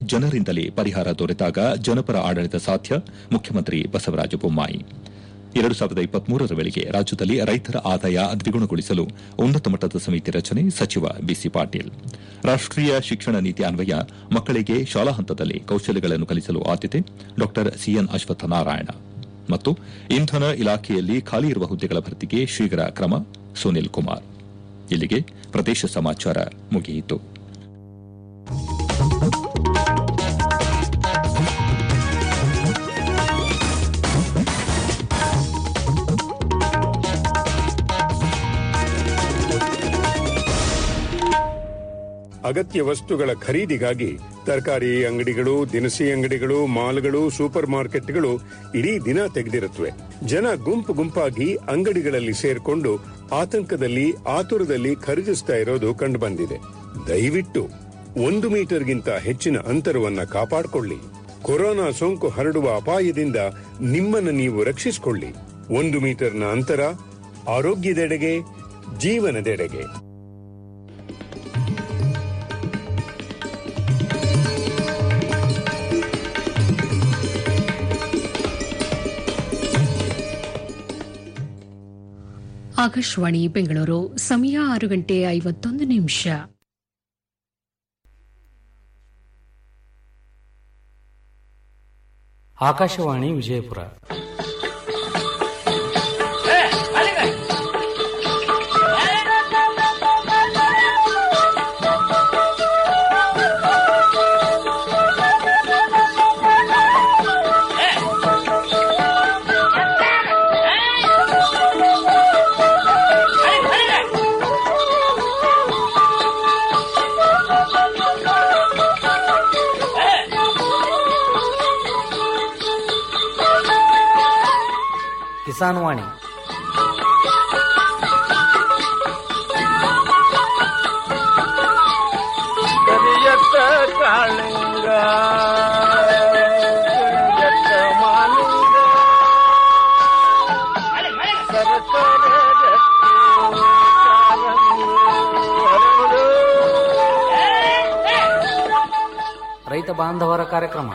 ಜನರಿಂದಲೇ ಪರಿಹಾರ ದೊರೆತಾಗ ಜನಪರ ಆಡಳಿತ ಸಾಧ್ಯ ಮುಖ್ಯಮಂತ್ರಿ ಬಸವರಾಜ ಬೊಮ್ಮಾಯಿ ಎರಡು ಸಾವಿರದ ಇಪ್ಪತ್ಮೂರರ ವೇಳೆಗೆ ರಾಜ್ಯದಲ್ಲಿ ರೈತರ ಆದಾಯ ದ್ವಿಗುಣಗೊಳಿಸಲು ಉನ್ನತ ಮಟ್ಟದ ಸಮಿತಿ ರಚನೆ ಸಚಿವ ಬಿಸಿ ಪಾಟೀಲ್ ರಾಷ್ಟೀಯ ಶಿಕ್ಷಣ ನೀತಿ ಅನ್ವಯ ಮಕ್ಕಳಿಗೆ ಶಾಲಾ ಹಂತದಲ್ಲಿ ಕೌಶಲ್ಯಗಳನ್ನು ಕಲಿಸಲು ಆದ್ಯತೆ ಡಾ ಸಿಎನ್ ಅಶ್ವತ್ಥನಾರಾಯಣ ಮತ್ತು ಇಂಧನ ಇಲಾಖೆಯಲ್ಲಿ ಖಾಲಿ ಇರುವ ಹುದ್ದೆಗಳ ಭರ್ತಿಗೆ ಶೀಘ್ರ ಕ್ರಮ ಸುನಿಲ್ ಕುಮಾರ್ ಇಲ್ಲಿಗೆ ಪ್ರದೇಶ ಸಮಾಚಾರ ಮುಗಿಯಿತು ಅಗತ್ಯ ವಸ್ತುಗಳ ಖರೀದಿಗಾಗಿ ತರಕಾರಿ ಅಂಗಡಿಗಳು ದಿನಸಿ ಅಂಗಡಿಗಳು ಮಾಲ್ಗಳು ಸೂಪರ್ ಮಾರ್ಕೆಟ್ಗಳು ಇಡೀ ದಿನ ತೆಗೆದಿರುತ್ತವೆ ಜನ ಗುಂಪು ಗುಂಪಾಗಿ ಅಂಗಡಿಗಳಲ್ಲಿ ಸೇರ್ಕೊಂಡು ಆತಂಕದಲ್ಲಿ ಆತುರದಲ್ಲಿ ಖರೀದಿಸ್ತಾ ಇರೋದು ಕಂಡುಬಂದಿದೆ ದಯವಿಟ್ಟು ಒಂದು ಮೀಟರ್ಗಿಂತ ಹೆಚ್ಚಿನ ಅಂತರವನ್ನ ಕಾಪಾಡಿಕೊಳ್ಳಿ ಕೊರೋನಾ ಸೋಂಕು ಹರಡುವ ಅಪಾಯದಿಂದ ನಿಮ್ಮನ್ನು ನೀವು ರಕ್ಷಿಸಿಕೊಳ್ಳಿ ಒಂದು ಮೀಟರ್ನ ಅಂತರ ಆರೋಗ್ಯದೆಡೆಗೆ ಜೀವನದೆಡೆಗೆ ಆಕಾಶವಾಣಿ ಬೆಂಗಳೂರು ಸಮಯ ಆರು ಗಂಟೆ ಐವತ್ತೊಂದು ನಿಮಿಷ ಆಕಾಶವಾಣಿ ವಿಜಯಪುರ ಕಿಸಾನ್ ವಾಣಿ ಕರಿಯತ್ತ ಕಾಳಿಂಗ ಕರಿಯತ್ತ ಮಾಲಿಂಗ ಸರಸರ ಗಟ್ಟಿ ಕಾಲಂಗಿ ಹರಡು. ರೈತ ಬಾಂಧವರ ಕಾರ್ಯಕ್ರಮ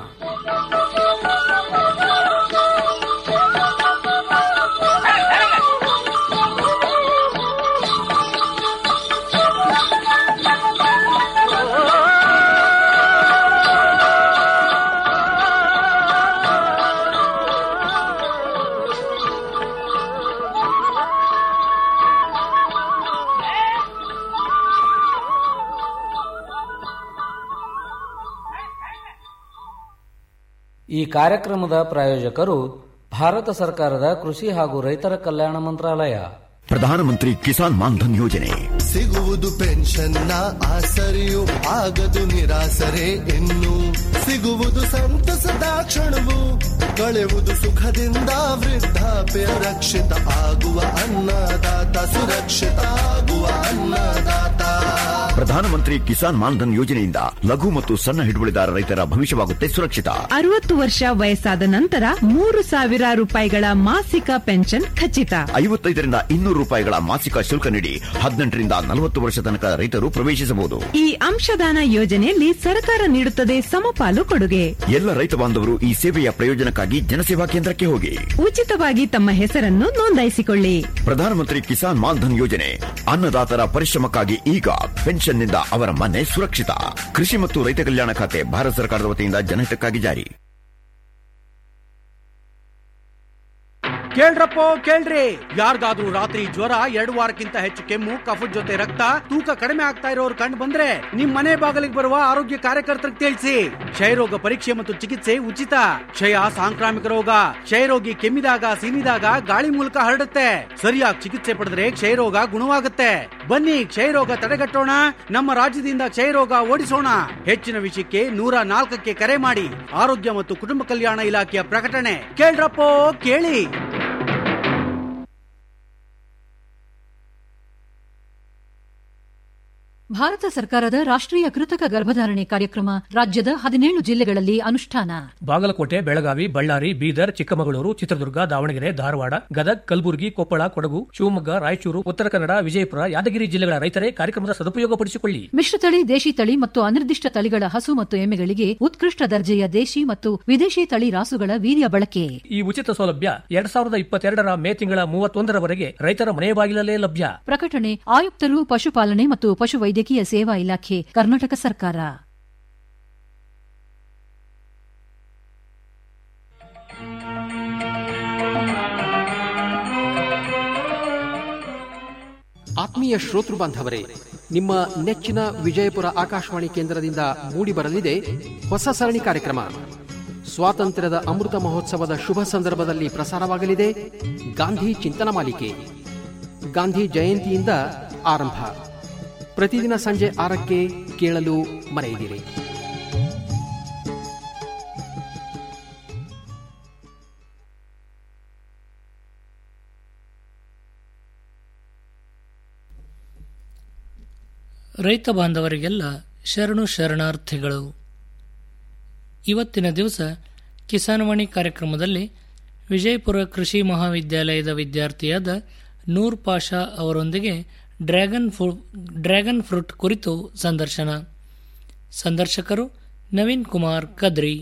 ಈ ಕಾರ್ಯಕ್ರಮದ ಪ್ರಾಯೋಜಕರು ಭಾರತ ಸರ್ಕಾರದ ಕೃಷಿ ಹಾಗೂ ರೈತರ ಕಲ್ಯಾಣ ಮಂತ್ರಾಲಯ ಪ್ರಧಾನಮಂತ್ರಿ ಕಿಸಾನ್ ಮಾನ್ಧನ್ ಯೋಜನೆ ಸಿಗುವುದು ಪೆನ್ಷನ್ನ ಆಸರೆಯು ಆಗದು ನಿರಾಸರೆ ಇನ್ನು ಸಿಗುವುದು ಸಂತಸದ ಕ್ಷಣವು ಕಳೆಯುವುದು ಸುಖದಿಂದ ವೃದ್ಧಾಪ್ಯ ರಕ್ಷಿತ ಆಗುವ ಅನ್ನದಾತ ಸುರಕ್ಷಿತ ಆಗುವ ಅನ್ನದಾತ ಪ್ರಧಾನಮಂತ್ರಿ ಕಿಸಾನ್ ಮಾನ್ಧನ್ ಯೋಜನೆಯಿಂದ ಲಘು ಮತ್ತು ಸಣ್ಣ ಹಿಡುವಳಿದಾರ ರೈತರ ಭವಿಷ್ಯವಾಗುತ್ತೆ ಸುರಕ್ಷಿತ ಅರವತ್ತು ವರ್ಷ ವಯಸ್ಸಾದ ನಂತರ ಮೂರು ಸಾವಿರ ರೂಪಾಯಿಗಳ ಮಾಸಿಕ ಪೆನ್ಷನ್ ಖಚಿತ ಐವತ್ತೈದರಿಂದ ಇನ್ನೂರು ರೂಪಾಯಿಗಳ ಮಾಸಿಕ ಶುಲ್ಕ ನೀಡಿ ಹದಿನೆಂಟರಿಂದ ನಲವತ್ತು ವರ್ಷ ತನಕ ರೈತರು ಪ್ರವೇಶಿಸಬಹುದು ಈ ಅಂಶದಾನ ಯೋಜನೆಯಲ್ಲಿ ಸರ್ಕಾರ ನೀಡುತ್ತದೆ ಸಮಪಾಲು ಕೊಡುಗೆ ಎಲ್ಲ ರೈತ ಬಾಂಧವರು ಈ ಸೇವೆಯ ಪ್ರಯೋಜನಕ್ಕಾಗಿ ಜನಸೇವಾ ಕೇಂದ್ರಕ್ಕೆ ಹೋಗಿ ಉಚಿತವಾಗಿ ತಮ್ಮ ಹೆಸರನ್ನು ನೋಂದಾಯಿಸಿಕೊಳ್ಳಿ ಪ್ರಧಾನಮಂತ್ರಿ ಕಿಸಾನ್ ಮಾನ್ಧನ್ ಯೋಜನೆ ಅನ್ನದಾತರ ಪರಿಶ್ರಮಕ್ಕಾಗಿ ಈಗ ಪೆನ್ಷನ್ನಿಂದ ಅವರ ಮನೆ ಸುರಕ್ಷಿತ ಕೃಷಿ ಮತ್ತು ರೈತ ಕಲ್ಯಾಣ ಖಾತೆ ಭಾರತ ಸರ್ಕಾರದ ವತಿಯಿಂದ ಜನಹಿತಕ್ಕಾಗಿ ಜಾರಿ ಕೇಳ್ರಪ್ಪೋ ಕೇಳ್ರಿ ಯಾರಿಗಾದ್ರೂ ರಾತ್ರಿ ಜ್ವರ ಎರಡು ವಾರಕ್ಕಿಂತ ಹೆಚ್ಚು ಕೆಮ್ಮು ಕಫದ ಜೊತೆ ರಕ್ತ ತೂಕ ಕಡಿಮೆ ಆಗ್ತಾ ಇರೋರು ಕಂಡು ಬಂದ್ರೆ ನಿಮ್ ಮನೆ ಬಾಗಿಲಿಗೆ ಬರುವ ಆರೋಗ್ಯ ಕಾರ್ಯಕರ್ತರಿಗೆ ತಿಳಿಸಿ ಕ್ಷಯರೋಗ ಪರೀಕ್ಷೆ ಮತ್ತು ಚಿಕಿತ್ಸೆ ಉಚಿತ ಕ್ಷಯ ಸಾಂಕ್ರಾಮಿಕ ರೋಗ ಕ್ಷಯರೋಗಿ ಕೆಮ್ಮಿದಾಗ ಸೀನಿದಾಗ ಗಾಳಿ ಮೂಲಕ ಹರಡುತ್ತೆ ಸರಿಯಾಗಿ ಚಿಕಿತ್ಸೆ ಪಡೆದ್ರೆ ಕ್ಷಯರೋಗ ಗುಣವಾಗುತ್ತೆ ಬನ್ನಿ ಕ್ಷಯರೋಗ ತಡೆಗಟ್ಟೋಣ ನಮ್ಮ ರಾಜ್ಯದಿಂದ ಕ್ಷಯರೋಗ ಓಡಿಸೋಣ ಹೆಚ್ಚಿನ ವಿಷಯಕ್ಕೆ ನೂರ ನಾಲ್ಕಕ್ಕೆ ಕರೆ ಮಾಡಿ ಆರೋಗ್ಯ ಮತ್ತು ಕುಟುಂಬ ಕಲ್ಯಾಣ ಇಲಾಖೆಯ ಪ್ರಕಟಣೆ ಕೇಳ್ರಪ್ಪೋ ಕೇಳಿ ಭಾರತ ಸರ್ಕಾರದ ರಾಷ್ಟ್ರೀಯ ಕೃತಕ ಗರ್ಭಧಾರಣೆ ಕಾರ್ಯಕ್ರಮ ರಾಜ್ಯದ ಹದಿನೇಳು ಜಿಲ್ಲೆಗಳಲ್ಲಿ ಅನುಷ್ಠಾನ ಬಾಗಲಕೋಟೆ ಬೆಳಗಾವಿ ಬಳ್ಳಾರಿ ಬೀದರ್ ಚಿಕ್ಕಮಗಳೂರು ಚಿತ್ರದುರ್ಗ ದಾವಣಗೆರೆ ಧಾರವಾಡ ಗದಗ್ ಕಲಬುರಗಿ ಕೊಪ್ಪಳ ಕೊಡಗು ಶಿವಮೊಗ್ಗ ರಾಯಚೂರು ಉತ್ತರ ಕನ್ನಡ ವಿಜಯಪುರ ಯಾದಗಿರಿ ಜಿಲ್ಲೆಗಳ ರೈತರೇ ಕಾರ್ಯಕ್ರಮದ ಸದುಪಯೋಗಪಡಿಸಿಕೊಳ್ಳಿ ಮಿಶ್ರತಳಿ ದೇಶಿ ತಳಿ ಮತ್ತು ಅನಿರ್ದಿಷ್ಟ ತಳಿಗಳ ಹಸು ಮತ್ತು ಎಮ್ಮೆಗಳಿಗೆ ಉತ್ಕೃಷ್ಟ ದರ್ಜೆಯ ದೇಶಿ ಮತ್ತು ವಿದೇಶಿ ತಳಿ ರಾಸುಗಳ ವೀರ್ಯ ಬಳಕೆ ಈ ಉಚಿತ ಸೌಲಭ್ಯ ಎರಡ್ ಸಾವಿರದ ಇಪ್ಪತ್ತೆರಡರ ಮೇ ತಿಂಗಳ ಮೂವತ್ತೊಂದರವರೆಗೆ ರೈತರ ಮನೆ ಬಾಗಿಲಲ್ಲೇ ಲಭ್ಯ ಪ್ರಕಟಣೆ ಆಯುಕ್ತರು ಪಶುಪಾಲನೆ ಮತ್ತು ಪಶುವೈದ್ಯಕೀಯ ಸೇವಾ ಇಲಾಖೆ ಕರ್ನಾಟಕ ಸರ್ಕಾರ ಆತ್ಮೀಯ ಶ್ರೋತೃ ಬಾಂಧವರೇ ನಿಮ್ಮ ನೆಚ್ಚಿನ ವಿಜಯಪುರ ಆಕಾಶವಾಣಿ ಕೇಂದ್ರದಿಂದ ಮೂಡಿಬರಲಿದೆ ಹೊಸ ಸರಣಿ ಕಾರ್ಯಕ್ರಮ ಸ್ವಾತಂತ್ರ್ಯದ ಅಮೃತ ಮಹೋತ್ಸವದ ಶುಭ ಸಂದರ್ಭದಲ್ಲಿ ಪ್ರಸಾರವಾಗಲಿದೆ ಗಾಂಧಿ ಚಿಂತನ ಮಾಲಿಕೆ ಗಾಂಧಿ ಜಯಂತಿಯಿಂದ ಆರಂಭ ಪ್ರತಿದಿನ ಸಂಜೆ ಆರಕ್ಕೆ ಕೇಳಲು ಮರೆಯದಿರಿ ರೈತ ಬಾಂಧವರಿಗೆಲ್ಲ ಶರಣು ಶರಣಾರ್ಥಿಗಳು ಇವತ್ತಿನ ದಿವಸ ಕಿಸಾನ್ವಾಣಿ ಕಾರ್ಯಕ್ರಮದಲ್ಲಿ ವಿಜಯಪುರ ಕೃಷಿ ಮಹಾವಿದ್ಯಾಲಯದ ವಿದ್ಯಾರ್ಥಿಯಾದ ನೂರ್ ಪಾಷಾ ಅವರೊಂದಿಗೆ ಡ್ರ್ಯಾಗನ್ ಫ್ರೂ ಡ್ರ್ಯಾಗನ್ ಫ್ರೂಟ್ ಕುರಿತು ಸಂದರ್ಶನ ಸಂದರ್ಶಕರು ನವೀನ್ ಕುಮಾರ್ ಕದ್ರಿ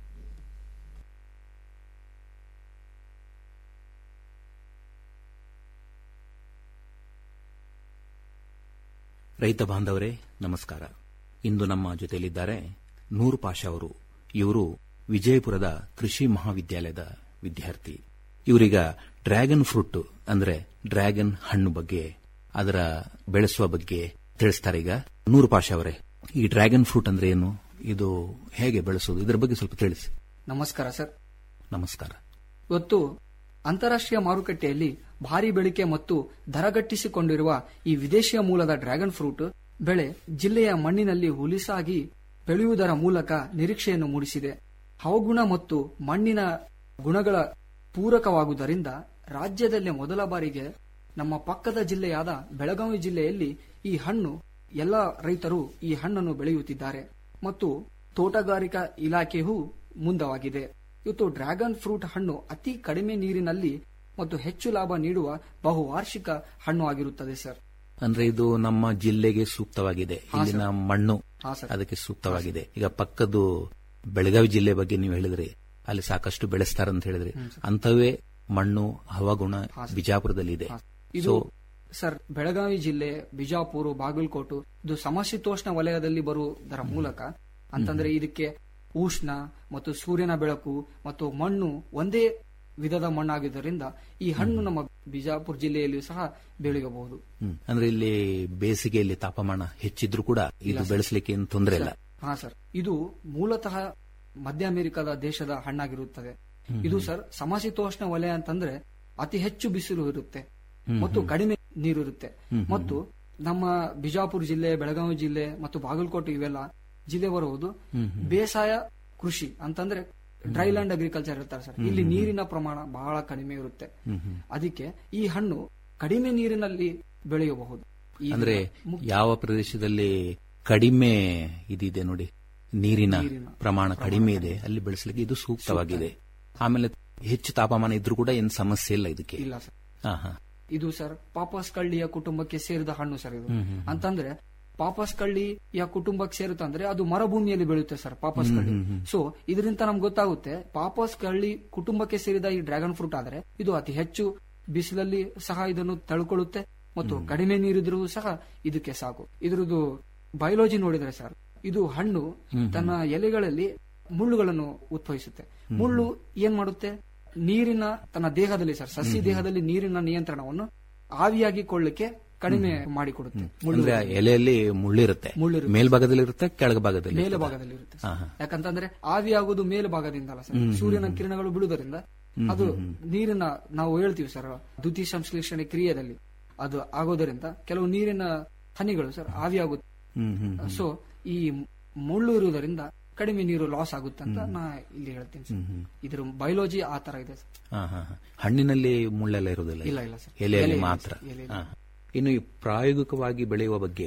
ರೈತ ಬಾಂಧವರೇ ನಮಸ್ಕಾರ ಇಂದು ನಮ್ಮ ಜೊತೆಯಲ್ಲಿದ್ದಾರೆ ನೂರು ಪಾಷಾ ಅವರು ಇವರು ವಿಜಯಪುರದ ಕೃಷಿ ಮಹಾವಿದ್ಯಾಲಯದ ವಿದ್ಯಾರ್ಥಿ ಇವರೀಗ ಡ್ರ್ಯಾಗನ್ ಫ್ರೂಟ್ ಅಂದ್ರೆ ಡ್ರ್ಯಾಗನ್ ಹಣ್ಣು ಬಗ್ಗೆ ಅದರ ಬೆಳೆಸುವ ಬಗ್ಗೆ ತಿಳಿಸ್ತಾರೆ ಈಗ ನೂರು ಪಾಷಾ ಅವರೇ ಈ ಡ್ರ್ಯಾಗನ್ ಫ್ರೂಟ್ ಅಂದ್ರೆ ಏನು ಇದು ಹೇಗೆ ಬೆಳೆಸೋದು ಇದರ ಬಗ್ಗೆ ಸ್ವಲ್ಪ ತಿಳಿಸಿ ನಮಸ್ಕಾರ ಸರ್ ನಮಸ್ಕಾರ ಇವತ್ತು ಅಂತಾರಾಷ್ಟ್ರೀಯ ಮಾರುಕಟ್ಟೆಯಲ್ಲಿ ಭಾರಿ ಬೇಡಿಕೆ ಮತ್ತು ದರಗಟ್ಟಿಸಿಕೊಂಡಿರುವ ಈ ವಿದೇಶಿಯ ಮೂಲದ ಡ್ರ್ಯಾಗನ್ ಫ್ರೂಟ್ ಬೆಳೆ ಜಿಲ್ಲೆಯ ಮಣ್ಣಿನಲ್ಲಿ ಹುಲಿಸಾಗಿ ಬೆಳೆಯುವುದರ ಮೂಲಕ ನಿರೀಕ್ಷೆಯನ್ನು ಮೂಡಿಸಿದೆ ಹವಗುಣ ಮತ್ತು ಮಣ್ಣಿನ ಗುಣಗಳ ಪೂರಕವಾಗುವುದರಿಂದ ರಾಜ್ಯದಲ್ಲೇ ಮೊದಲ ಬಾರಿಗೆ ನಮ್ಮ ಪಕ್ಕದ ಜಿಲ್ಲೆಯಾದ ಬೆಳಗಾವಿ ಜಿಲ್ಲೆಯಲ್ಲಿ ಈ ಹಣ್ಣು ಎಲ್ಲ ರೈತರು ಈ ಹಣ್ಣನ್ನು ಬೆಳೆಯುತ್ತಿದ್ದಾರೆ ಮತ್ತು ತೋಟಗಾರಿಕಾ ಇಲಾಖೆಯೂ ಮುಂದವಾಗಿದೆ ಇವತ್ತು ಡ್ರ್ಯಾಗನ್ ಫ್ರೂಟ್ ಹಣ್ಣು ಅತಿ ಕಡಿಮೆ ನೀರಿನಲ್ಲಿ ಮತ್ತು ಹೆಚ್ಚು ಲಾಭ ನೀಡುವ ಬಹುವಾರ್ಷಿಕ ಹಣ್ಣು ಆಗಿರುತ್ತದೆ ಸರ್ ಅಂದ್ರೆ ಇದು ನಮ್ಮ ಜಿಲ್ಲೆಗೆ ಸೂಕ್ತವಾಗಿದೆ ಹಾ, ಇಲ್ಲಿನ ಸರ್. ಮಣ್ಣು ಹಾ, ಸರ್. ಅದಕ್ಕೆ ಸೂಕ್ತವಾಗಿದೆ ಈಗ ಪಕ್ಕದ್ದು ಬೆಳಗಾವಿ ಜಿಲ್ಲೆ ಬಗ್ಗೆ ನೀವು ಹೇಳಿದ್ರಿ ಅಲ್ಲಿ ಸಾಕಷ್ಟು ಬೆಳೆಸ್ತಾರಂತ ಹೇಳಿದ್ರಿ ಹ್ಮ್, ಸರ್. ಅಂತವೇ ಮಣ್ಣು ಹವಾಗುಣ ಹಾ, ಸರ್. ಬಿಜಾಪುರದಲ್ಲಿ ಇದೆ ಇದು ಸೊ ಸರ್ ಬೆಳಗಾವಿ ಜಿಲ್ಲೆ ಬಿಜಾಪುರ ಬಾಗಲಕೋಟು ಇದು ಸಮಶೀತೋಷ್ಣ ವಲಯದಲ್ಲಿ ಬರುವುದರ ಮೂಲಕ ಅಂತಂದ್ರೆ ಇದಕ್ಕೆ ಉಷ್ಣ ಮತ್ತು ಸೂರ್ಯನ ಬೆಳಕು ಮತ್ತು ಮಣ್ಣು ಒಂದೇ ವಿಧದ ಮಣ್ಣಾಗಿದ್ದರಿಂದ ಈ ಹಣ್ಣು ನಮ್ಮ ಬಿಜಾಪುರ ಜಿಲ್ಲೆಯಲ್ಲಿಯೂ ಸಹ ಬೆಳೆಯಬಹುದು ಹ್ಮ್. ಅಂದ್ರೆ ಇಲ್ಲಿ ಬೇಸಿಗೆಯಲ್ಲಿ ತಾಪಮಾನ ಹೆಚ್ಚಿದ್ರು ಕೂಡ ಇಲ್ಲ ಇದು ಸರ್. ಬೆಳೆಸಲಿಕ್ಕೆ ಏನು ತೊಂದರೆ ಇಲ್ಲ ಹಾ ಸರ್ ಇದು ಮೂಲತಃ ಮಧ್ಯ ಅಮೆರಿಕದ ದೇಶದ ಹಣ್ಣಾಗಿರುತ್ತದೆ ಹ್ಮ್, ಇದು ಹ್ಮ್. ಸರ್ ಸಮಶೀತೋಷ್ಣ ವಲಯ ಅಂತಂದ್ರೆ ಅತಿ ಹೆಚ್ಚು ಬಿಸಿಲು ಇರುತ್ತೆ ಹ್ಮ್, ಮತ್ತು ಹ್ಮ್. ಕಡಿಮೆ ನೀರು ಇರುತ್ತೆ ಹ್ಮ್, ಹ್ಮ್, ಮತ್ತು ನಮ್ಮ ಬಿಜಾಪುರ ಜಿಲ್ಲೆ ಬೆಳಗಾವಿ ಜಿಲ್ಲೆ ಮತ್ತು ಬಾಗಲಕೋಟೆ ಇವೆಲ್ಲ ಜಿಲ್ಲೆ ಬರುವುದು ಹ್ಮ್, ಹ್ಮ್. ಬೇಸಾಯ ಕೃಷಿ ಅಂತಂದ್ರೆ ಡ್ರೈಲ್ಯಾಂಡ್ ಅಗ್ರಿಕಲ್ಚರ್ ಇರ್ತಾರೆ ಸರ್ ಹ್ಮ್, ಇಲ್ಲಿ ಹ್ಮ್. ನೀರಿನ ಪ್ರಮಾಣ ಬಹಳ ಕಡಿಮೆ ಇರುತ್ತೆ ಹ್ಮ್, ಹ್ಮ್. ಅದಕ್ಕೆ ಈ ಹಣ್ಣು ಕಡಿಮೆ ನೀರಿನಲ್ಲಿ ಬೆಳೆಯಬಹುದು ಈ ಅಂದ್ರೆ ಮುಖ್ಯ- ಯಾವ ಪ್ರದೇಶದಲ್ಲಿ ಕಡಿಮೆ ಇದಿದೆ ನೋಡಿ ನೀರಿನ ನೀರಿನ ಪ್ರಮಾಣ ಕಡಿಮೆ ಇದೆ ಅಲ್ಲಿ ಬೆಳೆಸಲಿಕ್ಕೆ ಇದು ಸೂಕ್ತವಾಗಿದೆ ಆಮೇಲೆ ಹೆಚ್ಚು ತಾಪಮಾನ ಇದ್ರೂ ಕೂಡ ಏನು ಸಮಸ್ಯೆ ಇಲ್ಲ ಇದಕ್ಕೆ ಇಲ್ಲ ಸರ್ ಹಾ ಹಾ ಇದು ಸರ್ ಪಾಪಸ್ ಕಳ್ಳಿಯ ಕುಟುಂಬಕ್ಕೆ ಸೇರಿದ ಹಣ್ಣು ಸರ್ ಇದು ಹ್ಮ್, ಹ್ಮ್, ಹ್ಮ್. ಅಂತಂದ್ರೆ ಪಾಪಸ್ ಕಳ್ಳಿಯ ಕುಟುಂಬಕ್ಕೆ ಸೇರುತ್ತಂದ್ರೆ ಅದು ಮರುಭೂಮಿಯಲ್ಲಿ ಬೆಳೆಯುತ್ತೆ ಸರ್ ಪಾಪಸ್ ಹ್ಮ್, ಕಳ್ಳಿ ಹ್ಮ್, ಹ್ಮ್. ಸೊ ಇದರಿಂದ ನಮ್ಗೆ ಗೊತ್ತಾಗುತ್ತೆ ಪಾಪಸ್ ಕಳ್ಳಿ ಕುಟುಂಬಕ್ಕೆ ಸೇರಿದ ಈ ಡ್ರ್ಯಾಗನ್ ಫ್ರೂಟ್ ಆದ್ರೆ ಇದು ಅತಿ ಹೆಚ್ಚು ಬಿಸಿಲಲ್ಲಿ ಸಹ ಇದನ್ನು ತಳ್ಕೊಳ್ಳುತ್ತೆ ಮತ್ತು ಕಡಿಮೆ ನೀರಿದ್ರೂ ಸಹ ಇದಕ್ಕೆ ಸಾಕು ಇದ್ರದ್ದು ಬಯೋಲಜಿ ನೋಡಿದ್ರೆ ಸರ್ ಇದು ಹಣ್ಣು ಹ್ಮ್. ತನ್ನ ಎಲೆಗಳಲ್ಲಿ ಮುಳ್ಳುಗಳನ್ನು ಉದ್ಭವಿಸುತ್ತೆ ಮುಳ್ಳು ಏನ್ ಮಾಡುತ್ತೆ ನೀರಿನ ತನ್ನ ದೇಹದಲ್ಲಿ ಸರ್ ಸಸಿ ದೇಹದಲ್ಲಿ ನೀರಿನ ನಿಯಂತ್ರಣವನ್ನು ಆವಿಯಾಗಿ ಕೊಳ್ಳಿಕ್ಕೆ ಕಡಿಮೆ ಮಾಡಿಕೊಡುತ್ತೆ ಮುಳ್ಳು ಅಂದ್ರೆ ಆ ಎಲೆಯಲ್ಲಿ ಮುಳ್ಳಿರುತ್ತೆ ಮುಳ್ಳಿರುತ್ತೆ. ಮೇಲ್ಭಾಗದಲ್ಲಿ ಇರುತ್ತೆ ಕೆಳಗ ಭಾಗದಲ್ಲಿ ಮೇಲೆ ಇರ್ತದಾ? ಭಾಗದಲ್ಲಿ ಇರುತ್ತೆ ಹಾ, ಹಾ. ಯಾಕಂತಂದ್ರೆ ಆವಿಯಾಗುವುದು ಮೇಲು ಭಾಗದಿಂದ ಅಲ್ಲ ಸರ್ ಹ್ಮ್, ಸೂರ್ಯನ ಹ್ಮ್, ಕಿರಣಗಳು ಬಿಡುವುದರಿಂದ ಹ್ಮ್, ಅದು ಹ್ಮ್, ಹ್ಮ್. ನೀರಿನ ನಾವು ಹೇಳ್ತೀವಿ ಸರ್ ದ್ಯುತಿ ಸಂಶ್ಲೇಷಣೆ ಕ್ರಿಯೆಯಲ್ಲಿ ಅದು ಆಗೋದರಿಂದ ಕೆಲವು ನೀರಿನ ಹನಿಗಳು ಸರ್ ಆವಿಯಾಗುತ್ತೆ ಹ್ಮ್, ಹ್ಮ್, ಹ್ಮ್. ಸೊ ಈ ಮುಳ್ಳು ಇರುವುದರಿಂದ ಕಡಿಮೆ ನೀರು ಲಾಸ್ ಆಗುತ್ತೆ ಅಂತ ಹ್ಮ್. ನಾ ಇಲ್ಲಿ ಹೇಳ್ತೀನಿ ಸರ್ ಹ್ಮ್, ಹ್ಮ್. ಇದ್ರ ಬಯೋಲಜಿ ಆ ತರ ಇದೆ ಸರ್ ಹಾ, ಹಾ, ಹಾ. ಹಣ್ಣಿನಲ್ಲಿ ಮುಳ್ಳೆಲ್ಲ ಇರುವುದಿಲ್ಲ ಇಲ್ಲ, ಇಲ್ಲ ಸರ್. ಎಲೆಯಲ್ಲಿ ಎಲೆ ಇದೆ ಮಾತ್ರ ಸರ್, ಎಲೆಯಲ್ಲಿ. ಹಾ. ಇನ್ನು ಈ ಪ್ರಾಯೋಗಿಕವಾಗಿ ಬೆಳೆಯುವ ಬಗ್ಗೆ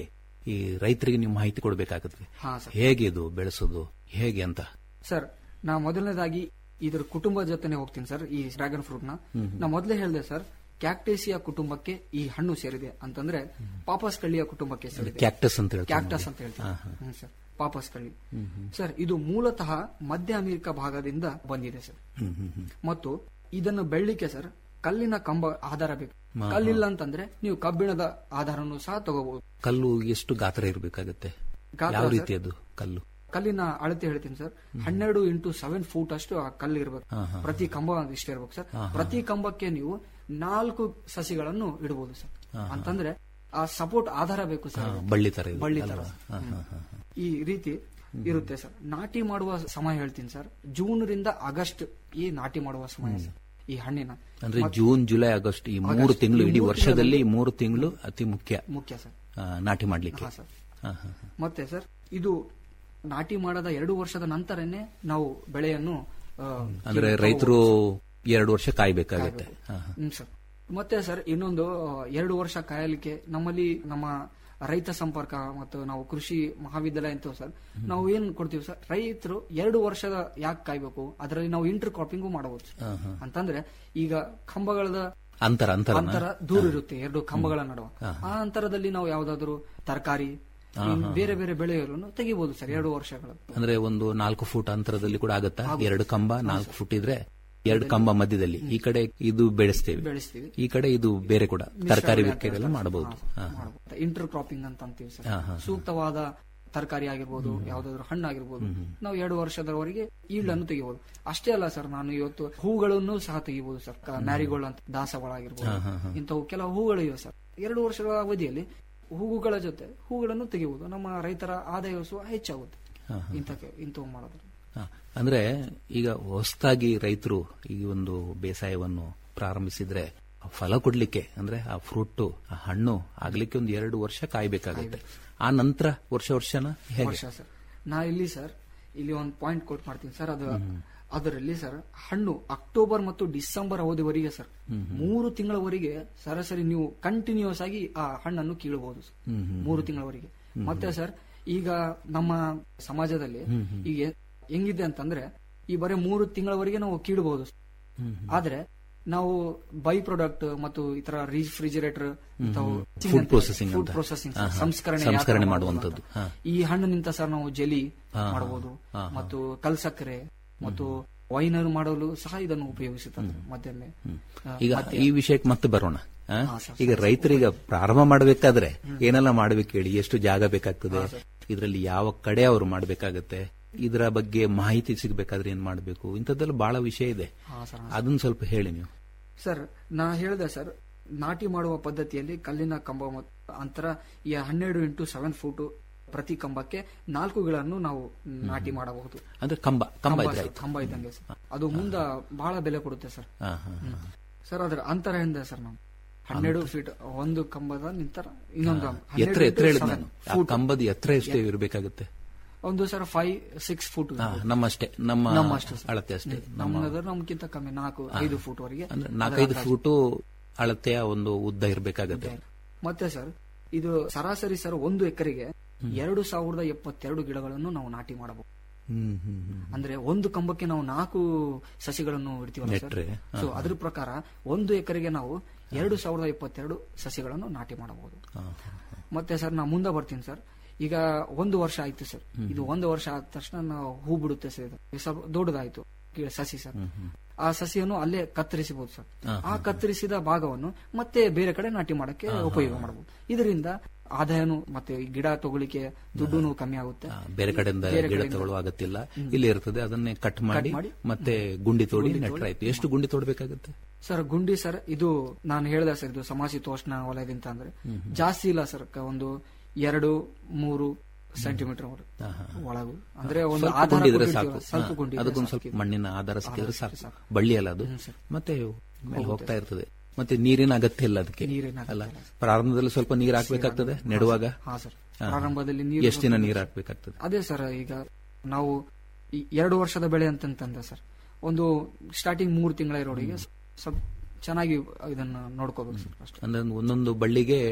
ಈ ರೈತರಿಗೆ ನೀವು ಮಾಹಿತಿ ಕೊಡಬೇಕಾಗುತ್ತೆ ಹಾ ಸರ್ ಹೇಗೆ ಇದು ಬೆಳೆಸೋದು ಹೇಗೆ ಅಂತ ಸರ್ ನಾ ಮೊದಲನೇದಾಗಿ ಇದ್ರ ಕುಟುಂಬ ಜೊತೆನೆ ಹೋಗ್ತೀನಿ ಸರ್ ಈ ಡ್ರ್ಯಾಗನ್ ಫ್ರೂಟ್ ನ ಹ್ಮ್. ನಾ ಮೊದಲೇ ಹೇಳಿದೆ ಸರ್ ಕ್ಯಾಕ್ಟೇಸಿಯಾ ಕುಟುಂಬಕ್ಕೆ ಈ ಹಣ್ಣು ಸೇರಿದೆ ಅಂತಂದ್ರೆ ಪಾಪಸ್ ಕಳ್ಳಿಯ ಕುಟುಂಬಕ್ಕೆ ಸೇರಿದೆ ಕ್ಯಾಕ್ಟಸ್ ಅಂತ ಹೇಳ್ತಾರೆ ಕ್ಯಾಕ್ಟಸ್ ನೋಡಿ. ಅಂತ ಹೇಳ್ತಾರೆ ಹಾ, ಹಾ. ಹ್ಮ್ ಸರ್ ಪಾಪಸ್ ಕಳ್ಳಿ ಹ್ಮ್, ಹ್ಮ್. ಸರ್ ಇದು ಮೂಲತಃ ಮಧ್ಯ ಅಮೆರಿಕ ಭಾಗದಿಂದ ಬಂದಿದೆ ಸರ್ ಹ್ಮ್, ಹ್ಮ್, ಹ್ಮ್. ಮತ್ತು ಇದನ್ನು ಬೆಳ್ಳಿಕ್ಕೆ ಸರ್ ಕಲ್ಲಿನ ಕಂಬ ಆಧಾರ ಬೇಕು ಹಾ, ಕಲ್ಲಿಲ್ಲ ಅಂತಂದ್ರೆ ನೀವು ಕಬ್ಬಿಣದ ಆಧಾರನು ಸಹ ತಗೋಬಹುದು ಕಲ್ಲು ಎಷ್ಟು ಗಾತ್ರ ಇರಬೇಕಾಗತ್ತೆ ಗಾತ್ರ ಯಾವ ಸರ್? ರೀತಿಯದು ಕಲ್ಲು ಕಲ್ಲಿನ ಅಳತೆ ಹೇಳ್ತೀನಿ ಸರ್ ಹನ್ನೆರಡು ಇಂಟು ಸೆವೆನ್ ಫೂಟ್ ಅಷ್ಟು ಆ ಕಲ್ಲು ಇರ್ಬೇಕು ಹಾ, ಹಾ. ಪ್ರತಿ ಕಂಬ ಇಷ್ಟ ಇರ್ಬೇಕು ಸರ್ ಹಾ, ಹಾ. ಪ್ರತಿ ಕಂಬಕ್ಕೆ ನೀವು ನಾಲ್ಕು ಸಸಿಗಳನ್ನು ಇಡಬಹುದು ಸರ್ ಹಾ, ಹಾ. ಅಂತಂದ್ರೆ ಆ ಸಪೋರ್ಟ್ ಆಧಾರ ಬೇಕು ಸರ್ ಹಾ, ಅದಕ್ಕೆ. ಬಳ್ಳಿ ತರ ಇದೆ, ಬಳ್ಳಿ ತರ ಅಲ್ವಾ? ಹಾ, ಹಾ, ಹಾ, ಹಾ. ಈ ರೀತಿ ಇರುತ್ತೆ ಸರ್ ನಾಟಿ ಮಾಡುವ ಸಮಯ ಹೇಳ್ತೀನಿ ಸರ್ ಜೂನ್ ರಿಂದ ಆಗಸ್ಟ್ ಈ ನಾಟಿ ಮಾಡುವ ಸಮಯ ಸರ್ ಈ ಹಣ್ಣಿನ ಅಂದ್ರೆ ಮತ್ತ್- ಜೂನ್ ಜುಲೈ ಆಗಸ್ಟ್ ಈ ಮೂರು ಆಗಸ್ಟ್. ತಿಂಗಳು ಈ ಇಡೀ ಮೂರು ವರ್ಷದಲ್ಲಿ ತಿಂಗಳಲ್ಲಿ ಮೂರು ತಿಂಗಳು ಅತಿ ಮುಖ್ಯ ಮುಖ್ಯ ಸರ್ ಆ, ನಾಟಿ ಮಾಡ್ಲಿಕ್ಕೆ ಹಾ, ಸರ್. ಹಾ, ಹಾ, ಹಾ. ಮತ್ತೆ ಸರ್ ಇದು ನಾಟಿ ಮಾಡದ ಎರಡು ವರ್ಷದ ನಂತರನೇ ನಾವು ಬೆಳೆಯನ್ನು ಆ, ಅಂದ್ರೆ ಕೀಳಿ ರೈತರು ತಗೋಬಹುದು. ಎರಡು ವರ್ಷ ಕಾಯ್ಬೇಕಾಗತ್ತೆ ಕಾಯ್ಬೇಕು. ಹಾ, ಹಾ. ಹ್ಮ್ ಸರ್ ಮತ್ತೆ ಸರ್ ಇನ್ನೊಂದು ಆ, ಎರಡು ವರ್ಷ ಕಾಯಲಿಕ್ಕೆ ನಮ್ಮಲ್ಲಿ ನಮ್ಮ ರೈತ ಸಂಪರ್ಕ ಮತ್ತು ನಾವು ಕೃಷಿ ಮಹಾವಿದ್ಯಾಲಯ ಅಂತ ಸರ್ ನಾವು ಏನ್ ಕೊಡ್ತೀವಿ ಸರ್ ರೈತರು ಎರಡು ವರ್ಷದ ಯಾಕೆ ಕಾಯ್ಬೇಕು ಅದರಲ್ಲಿ ನಾವು ಇಂಟರ್ ಕ್ರಾಪಿಂಗು ಮಾಡಬಹುದು ಸರ್. ಹಾ, ಹಾ. ಅಂತಂದ್ರೆ ಈಗ ಕಂಬಗಳದ ಅಂತರ ಅಂತರ ಅಂತರ ದೂರ ಇರುತ್ತೆ ಎರಡು ಕಂಬಗಳ ನಡುವೆ ಹಾ, ಆ ಅಂತರದಲ್ಲಿ ನಾವು ಯಾವ್ದಾದ್ರು ತರಕಾರಿ ಹಾ, ಹಾ. ಬೇರೆ ಬೇರೆ ಬೆಳೆಗಳನ್ನು ತೆಗಿಬಹುದು ಸರ್ ಎರಡು ವರ್ಷಗಳ ಅಂದ್ರೆ ಒಂದು ನಾಲ್ಕು ಫುಟ್ ಅಂತರದಲ್ಲಿ ಕೂಡ ಆಗತ್ತಾ ಎರಡು ಕಂಬ ನಾಲ್ಕು ಫುಟ್ ಇದ್ರೆ ಎರಡು ಕಂಬ ಮಧ್ಯದಲ್ಲಿ ಈ ಕಡೆ ಇದು ಬೆಳೆಸ್ತೇವೆ ಬೆಳೆಸ್ತೀವಿ ಈ ಕಡೆ ಇದು ಬೇರೆ ಕೂಡ ಮಿಶ್ರ ತರಕಾರಿ ಬೆಳೆ ವಿಕೆಲ್ಲ ಅಂತ ಮಾಡಬಹುದು ಹಾ, ಹಾ. ಇಂಟರ್ ಕ್ರಾಪಿಂಗ್ ಅಂತ ಅಂತೀವಿ ಸರ್ ಹಾ, ಹಾ, ಹಾ. ಸೂಕ್ತವಾದ ತರಕಾರಿ ಆಗಿರ್ಬೋದು ಯಾವ್ದಾದ್ರು ಹಣ್ಣು ಆಗಿರ್ಬೋದು ನಾವು ಎರಡು ವರ್ಷದವರೆಗೆ ಈಳನ್ನು ತೆಗಿಬಹುದು ಅಷ್ಟೇ ಅಲ್ಲ ಸರ್ ನಾನು ಇವತ್ತು ಹೂಗಳನ್ನು ಸಹ ತೆಗಿಬಹುದು ಸರ್ ಮ್ಯಾರಿಗೋಲ್ಡ್ ಅಂತ ದಾಸಗಳಾಗಿರ್ಬೋದು ಹಾ, ಹಾ, ಹಾ. ಇಂಥವು ಕೆಲವು ಹೂಗಳಿವೆ ಸರ್ ಎರಡು ವರ್ಷಗಳ ಅವಧಿಯಲ್ಲಿ ಹೂವುಗಳ ಜೊತೆ ಹೂಗಳನ್ನು ತೆಗಿಬಹುದು ನಮ್ಮ ರೈತರ ಆದಾಯ ಸಹ ಹೆಚ್ಚಾಗುತ್ತೆ ಹಾ, ಹಾ. ಇಂಥಕ್ಕೆ ಇಂಥವು ಮಾಡೋದು ಹಾ. ಅಂದ್ರೆ ಈಗ ಹೊಸದಾಗಿ ರೈತರು ಈ ಒಂದು ಬೇಸಾಯವನ್ನು ಪ್ರಾರಂಭಿಸಿದ್ರೆ ಆ ಫಲ ಕೊಡ್ಲಿಕ್ಕೆ ಅಂದ್ರೆ ಆ ಫ್ರೂಟ್ ಆ ಹಣ್ಣು ಆಗ್ಲಿಕ್ಕೆ ಒಂದು ಎರಡು ವರ್ಷ ಕಾಯ್ಬೇಕಾಗುತ್ತೆ ಆ ನಂತರ ವರ್ಷ ವರ್ಷನ ಹೇಗೆ ವರ್ಷ ಸರ್ ನಾ ಇಲ್ಲಿ ಸರ್ ಇಲ್ಲಿ ಒಂದು ಪಾಯಿಂಟ್ ಕೋಟ್ ಮಾಡ್ತೀನಿ ಸರ್ ಅದು ಅದರಲ್ಲಿ ಸರ್ ಹಣ್ಣು ಅಕ್ಟೋಬರ್ ಮತ್ತು ಡಿಸೆಂಬರ್ ಅವಧಿವರೆಗೆ ಸರ್ ಮೂರು ತಿಂಗಳವರೆಗೆ ಸರಾಸರಿ ನೀವು ಕಂಟಿನ್ಯೂಸ್ ಆಗಿ ಆ ಹಣ್ಣನ್ನು ಕೀಳಬಹುದು ಸರ್. ಹ್ಮ್, ಹ್ಮ್. ಮೂರು ತಿಂಗಳವರೆಗೆ ಮತ್ತೆ ಸರ್ ಈಗ ನಮ್ಮ ಸಮಾಜದಲ್ಲಿ ಈಗ ಹೆಂಗಿದೆ ಅಂತಂದ್ರೆ ಈ ಬರೀ ಮೂರು ತಿಂಗಳವರೆಗೆ ನಾವು ಕೀಳಬಹುದು ಆದ್ರೆ ನಾವು ಬೈ ಪ್ರಾಡಕ್ಟ್ ಮತ್ತು ಇತರ ರಿಫ್ರಿಜಿರೇಟರ್ Food processing ಫುಡ್ ಅಂತ. ಪ್ರೊಸೆಸಿಂಗ್ ಹಾ, ಹಾ. ಸಂಸ್ಕರಣೆ ಯಾವ ಸಂಸ್ಕರಣೆ ತರ ಮಾಡುವಂಥದ್ದು. ಅಂತ. ಹಾ. ಈ ಹಣ್ಣಿನಿಂದ ಸರ್ ನಾವು ಜೆಲಿ ಹಾ, ಹಾ. ಮಾಡಬಹುದು ಹಾ, ಹಾ. ಮತ್ತು ಕಲ್ಸಕ್ಕರೆ ಮತ್ತು ವೈನರ್ ಮಾಡಲು ಸಹ ಇದನ್ನು ಉಪಯೋಗಿಸುತ್ತದೆ ಮಧ್ಯಮೆ ಆ, ಈಗ ಮದ್ಯ. ಈ ವಿಷಯಕ್ಕೆ ಮತ್ತೆ ಬರೋಣ ಆ? ಹಾ, ಸರ್, ಈಗ ರೈತರೀಗ ಪ್ರಾರಂಭ ಮಾಡಬೇಕಾದ್ರೆ ಏನೆಲ್ಲ ಮಾಡಬೇಕು ಹೇಳಿ ಎಷ್ಟು ಜಾಗ ಬೇಕಾಗ್ತದೆ ಇದರಲ್ಲಿ ಯಾವ ಕಡೆ ಅವರು ಮಾಡಬೇಕಾಗತ್ತೆ ಇದರ ಬಗ್ಗೆ ಮಾಹಿತಿ ಸಿಗಬೇಕಾದ್ರೆ ಏನ್ ಮಾಡಬೇಕು ಇಂಥದ್ದೆಲ್ಲ ಬಹಳ ವಿಷಯ ಇದೆ ಹಾ, ಸರ್, ಹಾ, ಅದನ್ನ ಸ್ವಲ್ಪ ಹೇಳಿ ನೀವು ಸರ್ ನಾ ಹೇಳಿದೆ ಸರ್ ನಾಟಿ ಮಾಡುವ ಪದ್ಧತಿಯಲ್ಲಿ ಕಲ್ಲಿನ ಕಂಬ ಮತ್ತು ಅಂತರ ಈ ಹನ್ನೆರಡು ಇಂಟು ಸೆವೆನ್ ಫೂಟ್ ಪ್ರತಿ ಕಂಬಕ್ಕೆ ನಾಲ್ಕು ಗಿಡನ್ನು ನಾವು ನಾಟಿ ಮಾಡಬಹುದು ಅಂದ್ರೆ ಕಂಬ ಕಂಬ ಕಂಬ ಇದ್ರೆ ಸರ್, ಆಯ್ತು ಕಂಬ ಇದ್ದಂಗೆ ಸರ್ ಅದು ಮುಂದ ಬಹಳ ಬೆಲೆ ಕೊಡುತ್ತೆ ಸರ್ ಹಾ, ಹಾ, ಹ್ಮ್. ಸರ್ ಅದರ ಅಂತರ ಹಿಂದೆ ಸರ್ ನಾವು ಹನ್ನೆರಡು ಫೀಟ್ ಒಂದು ಕಂಬದ ನಿಂತರ ಇನ್ನೊಂದು ಎತ್ತರ 12 ಎತ್ತರ ಹೇಳಿದ್ seven ನಾನು ಆ foot. ಕಂಬದ ಎತ್ತರ ಎಷ್ಟು ಇರಬೇಕಾಗುತ್ತೆ ಒಂದು ಸರ್ ಫೈವ್ ಸಿಕ್ಸ್ ಫೂಟ್ ಹಾ, ನಮ್ಮಷ್ಟೇ ನಮ್ಮ ನಮ್ಮಷ್ಟು ಸರ್. ಅಳತೆ ಅಷ್ಟೇ ಹ್ಮ್. ನಮ್ಮ ನಮ್ಮದಾದ್ರೆ ನಮ್ಗಿಂತ ಕಮ್ಮಿ ನಾಲ್ಕು ಹಾ. ಐದು ಫೂಟ್ ವರೆಗೆ ಅಂದ್ರೆ ಅದರ ನಾಲ್ಕೈದು ಅಂದಾಜು. ಫೂಟು ಅಳತೆಯ ಒಂದು ಉದ್ದ ಇರಬೇಕಾಗತ್ತೆ ಮತ್ತೆ ಸರ್ ಇದು ಸರಾಸರಿ ಸರ್ ಒಂದು ಎಕರೆಗೆ ಎರಡು ಸಾವಿರದ ಎಪ್ಪತ್ತೆರಡು ಗಿಡಗಳನ್ನು ನಾವು ನಾಟಿ ಮಾಡಬಹುದು ಹ್ಮ್ ಹ್ಮ್ ಹ್ಮ್ ಅಂದ್ರೆ ಒಂದು ಕಂಬಕ್ಕೆ ನಾವು ನಾಲ್ಕು ಸಸಿಗಳನ್ನು ಇಡ್ತೀವಲ್ಲ ಸರ್ ನೆಟ್ರೆ, ಹಾ, ಸೊ ಹಾ. ಅದ್ರ ಪ್ರಕಾರ ಒಂದು ಎಕರೆಗೆ ನಾವು ಎರಡು ಸಾವಿರದ ಇಪ್ಪತ್ತೆರಡು ಸಸಿಗಳನ್ನು ನಾಟಿ ಮಾಡಬಹುದು ಹಾ, ಮತ್ತೆ ಸರ್ ನಾ ಮುಂದೆ ಬರ್ತೀನಿ ಸರ್ ಈಗ ಒಂದು ವರ್ಷ ಆಯ್ತು ಸರ್ ಇದು ಒಂದು ವರ್ಷ ಆದ ತಕ್ಷಣ ನಾವು ಹೂ ಬಿಡುತ್ತೆ ಸರ್ ಇದು ಇದು ಸ್ವಲ್ಪ ದೊಡ್ಡದಾಯ್ತು ಕೀಳ ಸಸಿ ಸರ್ ಆ ಸಸಿಯನ್ನು ಅಲ್ಲೇ ಕತ್ತರಿಸಬಹುದು ಸರ್ ಹಾ, ಆ ಕತ್ತರಿಸಿದ ಭಾಗವನ್ನು ಮತ್ತೆ ಬೇರೆ ಕಡೆ ನಾಟಿ ಮಾಡಕ್ಕೆ ಉಪಯೋಗ ಮಾಡಬಹುದು ಇದರಿಂದ ಆದಾಯನು ಮತ್ತೆ ಈ ಗಿಡ ತಗೊಳಿಕ್ಕೆ ದುಡ್ಡು ಕಮ್ಮಿ ಆಗುತ್ತೆ ಬೇರೆ ಕಡೆಯಿಂದ ಬೇರೆ ಗಿಡ ಕಡೆಯಿಂದ- ತಗೊಳ್ಳುವ ಅಗತ್ಯ ಇಲ್ಲಿ ಇರ್ತದೆ ಅದನ್ನೇ ಕಟ್ ಮಾಡಿ ಮಾಡಿ, ಮತ್ತೆ ಗುಂಡಿ ತೋಡಿ ಗುಂಡಿ ನೆಟ್ರೆ ತೋಡಿ, ಆಯ್ತು ಎಷ್ಟು ಗುಂಡಿ ತೋಡ್ಬೇಕಾಗತ್ತೆ ಸರ್ ಗುಂಡಿ ಸರ್ ಇದು ನಾನು ಹೇಳಿದೆ ಸರ್ ಇದು ಸಮಶೀತೋಷ್ಣ ವಲಯದಿಂದ ಅಂದ್ರೆ ಜಾಸ್ತಿ ಇಲ್ಲ ಸರ್ ಕ- ಒಂದು ಎರಡು ಮೂರು ಸೆಂಟಿಮೀಟರ್ ಒಳಗು ಅಂದ್ರೆ ಒಂದು ಸ್ವಲ್ಪ ಆಧಾರ ಗುಂಡಿ ಇದ್ರೆ ಕೊಟ್ಟಿರ್ತೀವಲ್ಲ, ಸಾಕು ಸ್ವಲ್ಪ ಹಾ, ಗುಂಡಿ ಇದ್ರೆ ಅದಕ್ಕೊಂದು ಸಾಕು. ಸ್ವಲ್ಪ ಮಣ್ಣಿನ ಆಧಾರ ಸಿಕ್ಕಿದ್ರೆ ಆಧಾರ ಸಾಕು ಸಾಕು. ಬಳ್ಳಿ ಅಲ್ಲ ಅದು ಹ್ಮ್, ಸರ್. ಮತ್ತೆ ಮೇಲೆ ಹೋಗುತ್ತೆ. ಹೋಗ್ತಾ ಇರ್ತದೆ ಮತ್ತೆ ನೀರಿನ ಅಗತ್ಯ ಇಲ್ಲ ಅದಕ್ಕೆ ನೀರಿನ ಅಲ್ಲ ಪ್ರಾರಂಭದಲ್ಲಿ ಸ್ವಲ್ಪ ನೀರು ಹಾಕ್ಬೇಕಾಗ್ತದೆ ನೆಡುವಾಗ ಹಾ, ಸರ್. ಹಾ. ಪ್ರಾರಂಭದಲ್ಲಿ ನೀರು ಎಷ್ಟು ದಿನ ನೀರು ಹಾಕ್ಬೇಕಾಗ್ತದೆ ಅದೇ ಸರ್ ಈಗ ನಾವು ಈ ಎರಡು ವರ್ಷದ ಬೆಳೆ ಅಂತಂತಂದ್ರೆ ಸರ್ ಒಂದು ಸ್ಟಾರ್ಟಿಂಗ್ ಮೂರು ತಿಂಗಳ ಇರೋರಿಗೆ ಸ್ವಲ್ಪ ಚೆನ್ನಾಗಿ ಇದನ್ನ ನೋಡ್ಕೋಬೇಕು ಸರ್ ಅಷ್ಟೇ ಅಂದ್ರೆ ಒಂದೊಂದು ಬಳ್ಳಿಗೆ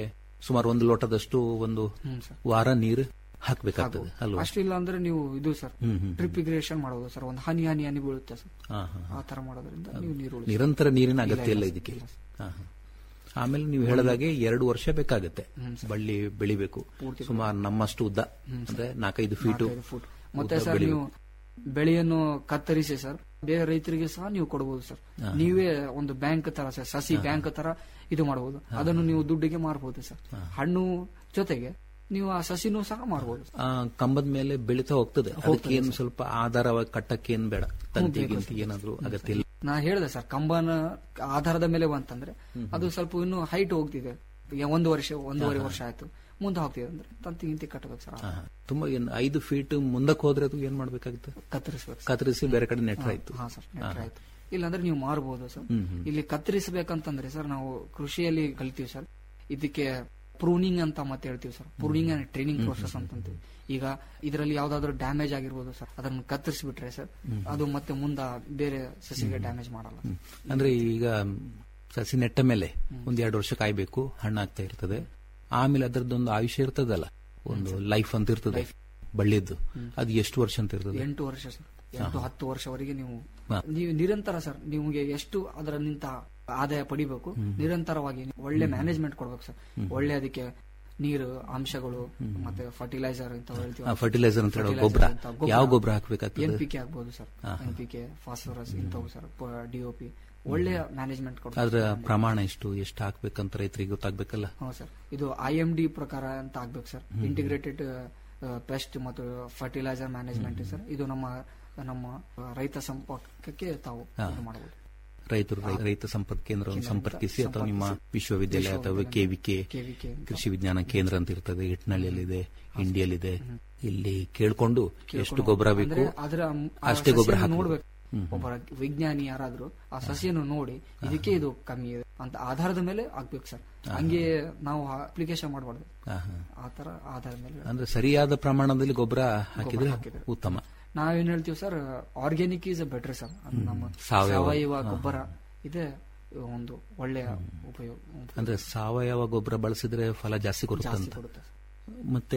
ಸುಮಾರು ಒಂದು ಲೋಟದಷ್ಟು ಒಂದು ಹ್ಮ್ ಸರ್. ವಾರ ನೀರು ಹಾಕ್ಬೇಕಾಗ್ತದೆ ಅಲ್ವಾ ಅಷ್ಟಿಲ್ಲ ಅಂದ್ರೆ ನೀವು ಇದು ಸರ್ ಹ್ಮ್, ಹ್ಮ್. ಡ್ರಿಪ್ ಇರಿಗೇಷನ್ ಮಾಡೋದು ಸರ್ ಒಂದು ಹನಿ ಹನಿ ಹನಿ ಬೀಳುತ್ತೆ ಸರ್ ಹಾ, ಹಾ, ಹಾ. ಆ ತರ ಮಾಡೋದ್ರಿಂದ ನೀವು ನೀರು ಉಳಿಸಿ. ನಿರಂತರ ನೀರಿನ ಇಲ್ಲ, ಅಗತ್ಯ ಇಲ್ಲ ಇಲ್ಲ, ಇದಕ್ಕೆ ಇಲ್ಲ. ಹಾ, ಹಾ. ಆಮೇಲೆ ನೀವು ಹೇಳದಾಗೆ ಎರಡು ವರ್ಷ ಬೇಕಾಗತ್ತೆ ಹ್ಮ್, ಬಳ್ಳಿ ಬೆಳಿಬೇಕು ಪೂರ್ತಿ ಸುಮಾರು ನಮ್ಮಷ್ಟು ಉದ್ದ ಹ್ಮ್, ಅಂದ್ರೆ ನಾಲ್ಕೈದು ಫೀಟು ನಾಲ್ಕೈದು ಫೂಟ್. ಮತ್ತೆ ಸರ್ ನೀವು ಬೆಳೆಯನ್ನು ಕತ್ತರಿಸಿ ಸರ್ ಬೇರೆ ರೈತರಿಗೆ ಸಹ ನೀವು ಕೊಡಬಹುದು ಸರ್ ಹಾ. ನೀವೇ ಒಂದು ಬ್ಯಾಂಕ್ ತರ ಸರ್ ಸಸಿ ಬ್ಯಾಂಕ್ ತರ ಇದು ಮಾಡಬಹುದು ಅದನ್ನು ನೀವು ದುಡ್ಡಿಗೆ ಮಾರಬಹುದು ಸರ್ ಹಣ್ಣು ಜೊತೆಗೆ ನೀವು ಆ ಸಸಿನೂ ಸಹ ಮಾರಬಹುದು ಆ ಕಂಬದ ಮೇಲೆ ಬೆಳೀತಾ ಹೋಗ್ತದೆ ಅದಕ್ಕೆ ಏನು ಸ್ವಲ್ಪ ಆಧಾರವಾಗಿ ಕಟ್ಟಕ್ಕೆ ಏನ್ ಬೇಡ ತಂತಿ ಬೇಕು ಗಿಂತಿ ಏನಾದ್ರು ಅಗತ್ಯ ಇಲ್ಲ ನಾ ಹೇಳಿದೆ ಸರ್ ಕಂಬನ ಆಧಾರದ ಮೇಲೆ ಬಂತಂದ್ರೆ ಅದು ಸ್ವಲ್ಪ ಇನ್ನು ಹೈಟ್ ಹೋಗ್ತಿದೆ ಈಗ ಒಂದು ವರ್ಷ ಒಂದೂವರೆ ವರ್ಷ ಆಯ್ತು ಮುಂದೆ ಹೋಗ್ತಿದೆ ಅಂದ್ರೆ ತಂತಿ ಗಿಂತಿ ಕಟ್ಟಬೇಕು ಸರ್ ಹಾ, ಹಾ. ತುಂಬಾ ಏನ್ ಐದು ಫೀಟ್ ಮುಂದಕ್ಕೆ ಹೋದ್ರೆ ಅದು ಏನ್ ಮಾಡ್ಬೇಕಾಗುತ್ತೆ ಕತ್ತರಿಸ್ಬೇಕು ಸರ್. ಕತ್ತರಿಸಿ ಬೇರೆ ಕಡೆ ನೆಟ್ರ ಆಯ್ತು ಹಾ ಸರ್ ನೆಟ್ರೆ ಆಯ್ತು ಇಲ್ಲಾಂದ್ರೆ ನೀವು ಮಾರಬಹುದು ಸರ್ ಹ್ಮ್, ಹ್ಮ್. ಇಲ್ಲಿ ಕತ್ತರಿಸಬೇಕಂತಂದ್ರೆ ಸರ್ ನಾವು ಕೃಷಿಯಲ್ಲಿ ಕಲಿತೀವಿ ಸರ್ ಇದಕ್ಕೆ ಪ್ರೂನಿಂಗ್ ಅಂತ ಮತ್ತೆ ಹೇಳ್ತೀವಿ sir pruning and training process ಅಂತ ಅಂತೀವಿ ಈಗ ಇದರಲ್ಲಿ ಯಾವ್ದಾದ್ರು ಡ್ಯಾಮೇಜ್ ಆಗಿರ್ಬೋದು ಸರ್ ಅದನ್ನು ಕತ್ತರಿಸಿಬಿಟ್ರೆ ಸರ್ ಅದು ಮತ್ತೆ ಮುಂದ ಬೇರೆ ಸಸಿಗೆ ಡ್ಯಾಮೇಜ್ ಮಾಡಲ್ಲ ಹ್ಮ್. ಅಂದ್ರೆ ಈಗ ಸಸಿ ನೆಟ್ಟ ಮೇಲೆ ಒಂದ್ ಎರಡು ವರ್ಷ ಕಾಯ್ಬೇಕು ಹಣ್ಣಾಗ್ತಾ ಇರ್ತದೆ ಆಮೇಲೆ ಅದರದ್ದೊಂದು ಆಯುಷ್ಯ ಇರ್ತದಲ್ಲ ಒಂದು ಲೈಫ್ ಅಂತ ಇರ್ತದೆ ಬಳ್ಳಿದ್ದು ಅದು ಎಷ್ಟು ವರ್ಷ ಅಂತ ಇರ್ತದೆ ಎಂಟು ವರ್ಷ ಸರ್ ಎಂಟು ಹತ್ತು ವರ್ಷವರೆಗೆ ನೀವು ಹಾ. ನೀವು ನಿರಂತರ ಸರ್ ನಿಮಗೆ ಎಷ್ಟು ಅದರ ನಿಂತ ಆದಾಯ ಪಡಿಬೇಕು ನಿರಂತರವಾಗಿ ನೀವು ಒಳ್ಳೆ ಮ್ಯಾನೇಜ್ಮೆಂಟ್ ಕೊಡ್ಬೇಕು ಸರ್ ಒಳ್ಳೆ ಅದಕ್ಕೆ ನೀರು ಅಂಶಗಳು ಮತ್ತೆ ಫರ್ಟಿಲೈಸರ್ ಅಂತ ಹೇಳ್ತೀವಿ ಫರ್ಟಿಲೈಸರ್ ಅಂತ ಹೇಳೋ ಗೊಬ್ಬರ ಯಾವ ಗೊಬ್ಬರ ಹಾಕ್ಬೇಕಾಗ್ತದೆ ಎನ್ ಪಿ ಕೆ ಆಗ್ಬೋದು ಸರ್ ಹಾ, ಹಾ. ಎನ್ ಪಿ ಕೆ ಫಾಸ್ಫರಸ್ ಇಂಥವು ಸರ್ ಡಿಒಪಿ ಒಳ್ಳೆ ಮ್ಯಾನೇಜ್ಮೆಂಟ್ ಕೊಡ್ಬೇಕು ಅದ್ರ ಪ್ರಮಾಣ ಎಷ್ಟು ಎಷ್ಟು ಹಾಕ್ಬೇಕಂತ ರೈತರಿಗೆ ಗೊತ್ತಾಗ್ಬೇಕಲ್ಲ ಹಾ ಸರ್ ಇದು ಐ ಎಂ ಡಿ ಪ್ರಕಾರ ಅಂತ ಆಗ್ಬೇಕು ಸರ್ ಇಂಟಿಗ್ರೇಟೆಡ್ ಪೆಸ್ಟ್ ಮತ್ತು ಫರ್ಟಿಲೈಸರ್ ಮ್ಯಾನೇಜ್ಮೆಂಟ್ ಸರ್ ಇದು ನಮ್ಮ ನಮ್ಮ ರೈತ ಸಂಪರ್ಕಕ್ಕೆ ತಾವು ಹಾ. ಇದು ಮಾಡಬಹುದು ರೈತರು ರೈ- ರೈತ ಸಂಪರ್ಕ ಕೇಂದ್ರವನ್ನು ಕೇಂದ್ರ ಸಂಪರ್ಕಿಸಿ ಅಥವಾ ನಿಮ್ಮ ಸಂಪರ್ಕಿಸಿ. ವಿಶ್ವವಿದ್ಯಾಲಯ ಅಥವಾ ಕೆವಿಕೆ KVK ಅಂತ. ಕೃಷಿ ವಿಜ್ಞಾನ ಕೇಂದ್ರ ಅಂತ ಇರ್ತದೆ ಹಿಟ್ನಳ್ಳಿಯಲ್ಲಿದೆ ಇಂಡಿಯಲ್ಲಿದೆ ಇಲ್ಲಿ ಕೇಳ್ಕೊಂಡು ಎಷ್ಟು ಗೊಬ್ಬರ ಬೇಕು ಅಂದ್ರೆ ಅದರ ಆ ಅಷ್ಟೇ ಗೊಬ್ಬರ ಸಸಿಯನ್ನು ಹಾಕಬೇಕು ನೋಡ್ಬೇಕು ಒಬ್ಬ ವಿಜ್ಞಾನಿ ಯಾರಾದ್ರೂ ಆ ಸಸಿಯನ್ನು ನೋಡಿ ಇದಕ್ಕೆ ಇದು ಕಮ್ಮಿ ಇದೆ ಅಂತ ಆಧಾರದ ಮೇಲೆ ಆಗ್ಬೇಕು ಸರ್ ಹಂಗೆ ನಾವು ಅಪ್ಲಿಕೇಶನ್ ಮಾಡಬಾರ್ದು ಹಾ, ಹಾ. ಆ ತರ ಆಧಾರದ ಮೇಲೆ ಅಂದ್ರೆ ಸರಿಯಾದ ಪ್ರಮಾಣದಲ್ಲಿ ಗೊಬ್ಬರ ಹಾಕಿದ್ರೆ ಹಾಕಿದ್ರೆ. ಉತ್ತಮ ನಾವೇನ್ ಹೇಳ್ತೀವಿ sir organic is better sir ಅದು ನಮ್ಮ ಸಾವಯವ. ಸಾವಯವ ಹಾ. ಗೊಬ್ಬರ ಇದೆ ಒಂದು ಒಳ್ಳೆಯ ಉಪಯೋಗ ಅಂದ್ರೆ ಸಾವಯವ ಗೊಬ್ಬರ ಬಳಸಿದ್ರೆ ಫಲ ಜಾಸ್ತಿ ಕೊಡುತ್ತೆ ಜಾಸ್ತಿ ಅಂತ ಕೊಡುತ್ತೆ ಮತ್ತೆ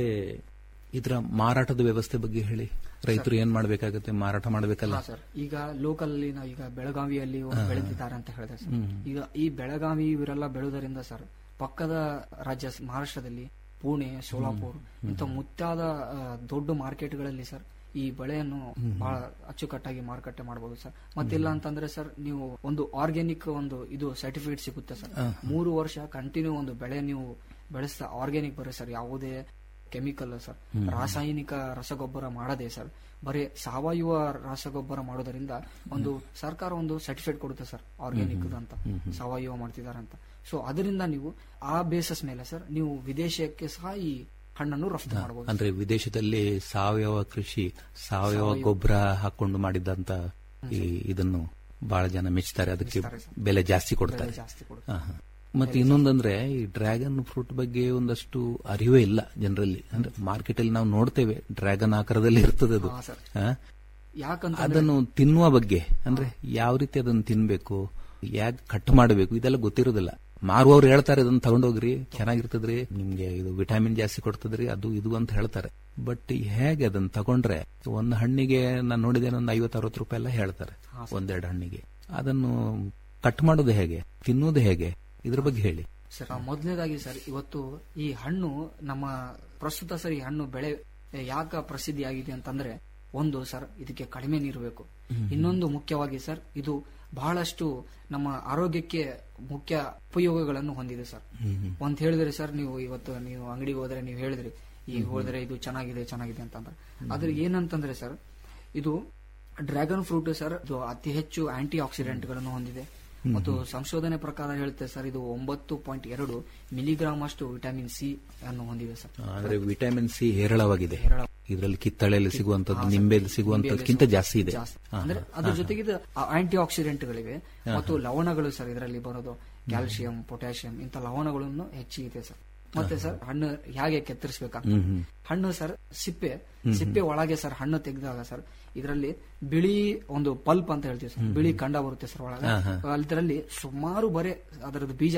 ಇದರ ಮಾರಾಟದ ವ್ಯವಸ್ಥೆ ಬಗ್ಗೆ ಹೇಳಿ ರೈತರು ಏನ್ ಮಾಡ್ಬೇಕಾಗತ್ತೆ ಮಾರಾಟ ಮಾಡ್ಬೇಕಲ್ಲ ಹಾ ಸರ್ ಈಗ ಲೋಕಲ್ ನಾವು ಈಗ ಬೆಳಗಾವಿಯಲ್ಲಿ ಒಂದು ಬೆಳೆದಿದ್ದಾರೆ ಅಂತ ಹೇಳಿದೆ ಸರ್ ಹ್ಮ್. ಈಗ ಈ ಬೆಳಗಾವಿ ಇವರೆಲ್ಲ ಬೆಳೆಯೋದರಿಂದ ಸರ್ ಪಕ್ಕದ ರಾಜ್ಯ ಸ- ಮಹಾರಾಷ್ಟ್ರದಲ್ಲಿ ಪುಣೆ ಸೋಲಾಪುರ್ ಇಂಥ ಮುತ್ತಾದ ಆ, ದೊಡ್ಡ ಮಾರ್ಕೆಟ್ಗಳಲ್ಲಿ ಸರ್ ಈ ಬೆಳೆಯನ್ನು ಬಹಳ ಅಚ್ಚುಕಟ್ಟಾಗಿ ಮಾರುಕಟ್ಟೆ ಮಾಡಬಹುದು ಸರ್ ಮತ್ತಿಲ್ಲ ಅಂತಂದ್ರೆ ಸರ್ ನೀವು ಒಂದು ಆರ್ಗ್ಯಾನಿಕ್ ಒಂದು ಇದು ಸರ್ಟಿಫಿಕೇಟ್ ಸಿಗುತ್ತೆ ಸರ್ ಮೂರು ವರ್ಷ ಕಂಟಿನ್ಯೂ ಒಂದು ಬೆಳೆ ನೀವು ಬೆಳೆಸ್ತಾ ಆರ್ಗ್ಯಾನಿಕ್ ಬರೀ ಸರ್ ಯಾವುದೇ ಕೆಮಿಕಲ್ ಸರ್ ರಾಸಾಯನಿಕ ರಸಗೊಬ್ಬರ ಮಾಡದೆ ಸರ್ ಬರೀ ಸಾವಯವ ರಸಗೊಬ್ಬರ ಮಾಡೋದರಿಂದ ಒಂದು ಸರ್ಕಾರ ಒಂದು ಸರ್ಟಿಫಿಕೇಟ್ ಕೊಡುತ್ತೆ ಸರ್ ಆರ್ಗ್ಯಾನಿಕ್ ಅಂತ ಸಾವಯವ ಮಾಡ್ತಿದ್ದಾರೆ ಅಂತ ಸೊ ಅದರಿಂದ ನೀವು ಆ ಬೇಸಸ್ ಮೇಲೆ ಸರ್ ನೀವು ವಿದೇಶಕ್ಕೆ ಸಹ ಈ ಹಣ್ಣನ್ನು ರಫ್ತು ಮಾಡಬಹುದು ಅಂದ್ರೆ ವಿದೇಶದಲ್ಲಿ ಸಾವಯವ ಕೃಷಿ ಸಾವಯವ ಗೊಬ್ಬರ ಹಾಕೊಂಡು ಮಾಡಿದಂತ ಈ ಇದನ್ನು ಬಹಳ ಜನ ಮೆಚ್ಚುತ್ತಾರೆ ಅದಕ್ಕೆ ಬೆಲೆ ಜಾಸ್ತಿ ಕೊಡ್ತಾರೆ ಬೆಲೆ ಜಾಸ್ತಿ ಕೊಡ್ತಾರೆ. ಹಾ, ಹಾ. ಮತ್ತೆ ಇನ್ನೊಂದಂದ್ರೆ ಈ ಡ್ರ್ಯಾಗನ್ ಫ್ರೂಟ್ ಬಗ್ಗೆ ಒಂದಷ್ಟು ಅರಿವೇ ಇಲ್ಲ ಜನರಲ್ಲಿ ಅಂದ್ರೆ ಮಾರ್ಕೆಟ್ ಅಲ್ಲಿ ನಾವು ನೋಡ್ತೇವೆ ಡ್ರ್ಯಾಗನ್ ಆಕಾರದಲ್ಲಿ ಇರ್ತದೆ ಅದು ಹಾ, ಸರ್. ಹಾ? ಯಾಕಂತ ಅದನ್ನು ತಿನ್ನುವ ಬಗ್ಗೆ ಅಂದ್ರೆ ಯಾವ ರೀತಿ ಅದನ್ನು ತಿನ್ಬೇಕು ಯಾಕೆ ಕಟ್ ಮಾಡಬೇಕು ಇದೆಲ್ಲ ಗೊತ್ತಿರೋದಿಲ್ಲ ಮಾರುವವ್ರು ಹೇಳ್ತಾರೆ ಅದನ್ನ ತಗೊಂಡೋಗ್ರಿ ಚೆನ್ನಾಗಿರ್ತದ್ರಿ ನಿಮ್ಗೆ ಇದು ವಿಟಮಿನ್ ಜಾಸ್ತಿ ಕೊಡ್ತದ್ರಿ ಅದು ಇದು ಅಂತ ಹೇಳ್ತಾರೆ ಬಟ್ ಹೇಗೆ ಅದನ್ನ ತಗೊಂಡ್ರೆ ಒಂದು ಹಣ್ಣಿಗೆ ನಾನು ನೋಡಿದ್ದೇನೆ ಒಂದು ಐವತ್ತು ಅರವತ್ತು ರೂಪಾಯಿ ಎಲ್ಲ ಹೇಳ್ತಾರೆ ಒಂದೆರಡು ಹಣ್ಣಿಗೆ ಅದನ್ನು ಕಟ್ ಮಾಡೋದು ಹೇಗೆ ತಿನ್ನುವುದು ಹೇಗೆ ಇದ್ರ ಬಗ್ಗೆ ಹೇಳಿ ಸರ್ ಮೊದಲನೇದಾಗಿ ಸರ್ ಇವತ್ತು ಈ ಹಣ್ಣು ನಮ್ಮ ಪ್ರಸ್ತುತ ಸರ್ ಈ ಹಣ್ಣು ಬೆಳೆ ಯಾಕ ಪ್ರಸಿದ್ಧಿ ಆಗಿದೆ ಅಂತಂದ್ರೆ ಒಂದು ಸರ್ ಇದಕ್ಕೆ ಕಡಿಮೆ ನೀರು ಬೇಕು ಇನ್ನೊಂದು ಮುಖ್ಯವಾಗಿ ಸರ್ ಇದು ಬಹಳಷ್ಟು ನಮ್ಮ ಆರೋಗ್ಯಕ್ಕೆ ಮುಖ್ಯ ಉಪಯೋಗಗಳನ್ನು ಹೊಂದಿದೆ ಸರ್ ಒಂದ್ ಹೇಳಿದ್ರೆ ಸರ್ ನೀವು ಇವತ್ತು ನೀವು ಅಂಗಡಿಗೆ ಹೋದ್ರೆ ನೀವು ಹೇಳಿದ್ರಿ ಈಗ ಹೋದ್ರೆ ಇದು ಚೆನ್ನಾಗಿದೆ ಚೆನ್ನಾಗಿದೆ ಅಂತಂದ್ರೆ ಆದ್ರೆ ಏನಂತಂದ್ರೆ ಸರ್ ಇದು ಡ್ರ್ಯಾಗನ್ ಫ್ರೂಟ್ ಸರ್ ಇದು ಅತಿ ಹೆಚ್ಚು ಆಂಟಿ ಆಕ್ಸಿಡೆಂಟ್ಗಳನ್ನು ಹೊಂದಿದೆ ಮತ್ತು ಸಂಶೋಧನೆ ಪ್ರಕಾರ ಹೇಳುತ್ತೆ ಸರ್ ಇದು ಒಂಬತ್ತು ಪಾಯಿಂಟ್ ಎರಡು ಮಿಲಿಗ್ರಾಮ್ ಅಷ್ಟು ವಿಟಮಿನ್ ಸಿ ಅನ್ನು ಹೊಂದಿದೆ ಸರ್ ಅಂದ್ರೆ ವಿಟಮಿನ್ ಸಿ ಹೇರಳವಾಗಿದೆ ಹೇರಳ. ಇದರಲ್ಲಿ ಕಿತ್ತಳೆಯಲ್ಲಿ ಸಿಗುವಂತದ್ದು ನಿಂಬೆಯಲ್ಲಿ ಸಿಗುವಂತದ್ಕಿಂತ ಜಾಸ್ತಿ ಇದೆ ಜಾಸ್ತಿ. ಅಂದ್ರೆ ಅದ್ರ ಜೊತೆಗೆ ಇದು ಆಂಟಿ ಆಕ್ಸಿಡೆಂಟ್ಗಳಿವೆ ಮತ್ತು ಲವಣಗಳು ಸರ್ ಇದರಲ್ಲಿ ಬರೋದು ಕ್ಯಾಲ್ಸಿಯಂ ಪೊಟ್ಯಾಷಿಯಂ ಇಂಥ ಲವಣಗಳನ್ನು ಹೆಚ್ಚಿಗಿದೆ ಸರ್ ಮತ್ತೆ ಸರ್ ಹಣ್ಣು ಹೇಗೆ ಕೆತ್ತರಿಸಬೇಕಾಗ್ತದೆ ಹಣ್ಣು ಸರ್ ಸಿಪ್ಪೆ ಸಿಪ್ಪೆ ಒಳಗೆ ಸರ್ ಹಣ್ಣು ತೆಗೆದಾಗ ಸರ್ ಇದರಲ್ಲಿ ಬಿಳಿ ಒಂದು ಪಲ್ಪ್ ಅಂತ ಹೇಳ್ತೀವಿ ಸರ್ ಬಿಳಿ ಕಂಡ ಬರುತ್ತೆ ಸರ್ ಒಳಗೆ ಇದರಲ್ಲಿ ಸುಮಾರು ಬರೆ ಅದರದ್ದು ಬೀಜಗಳು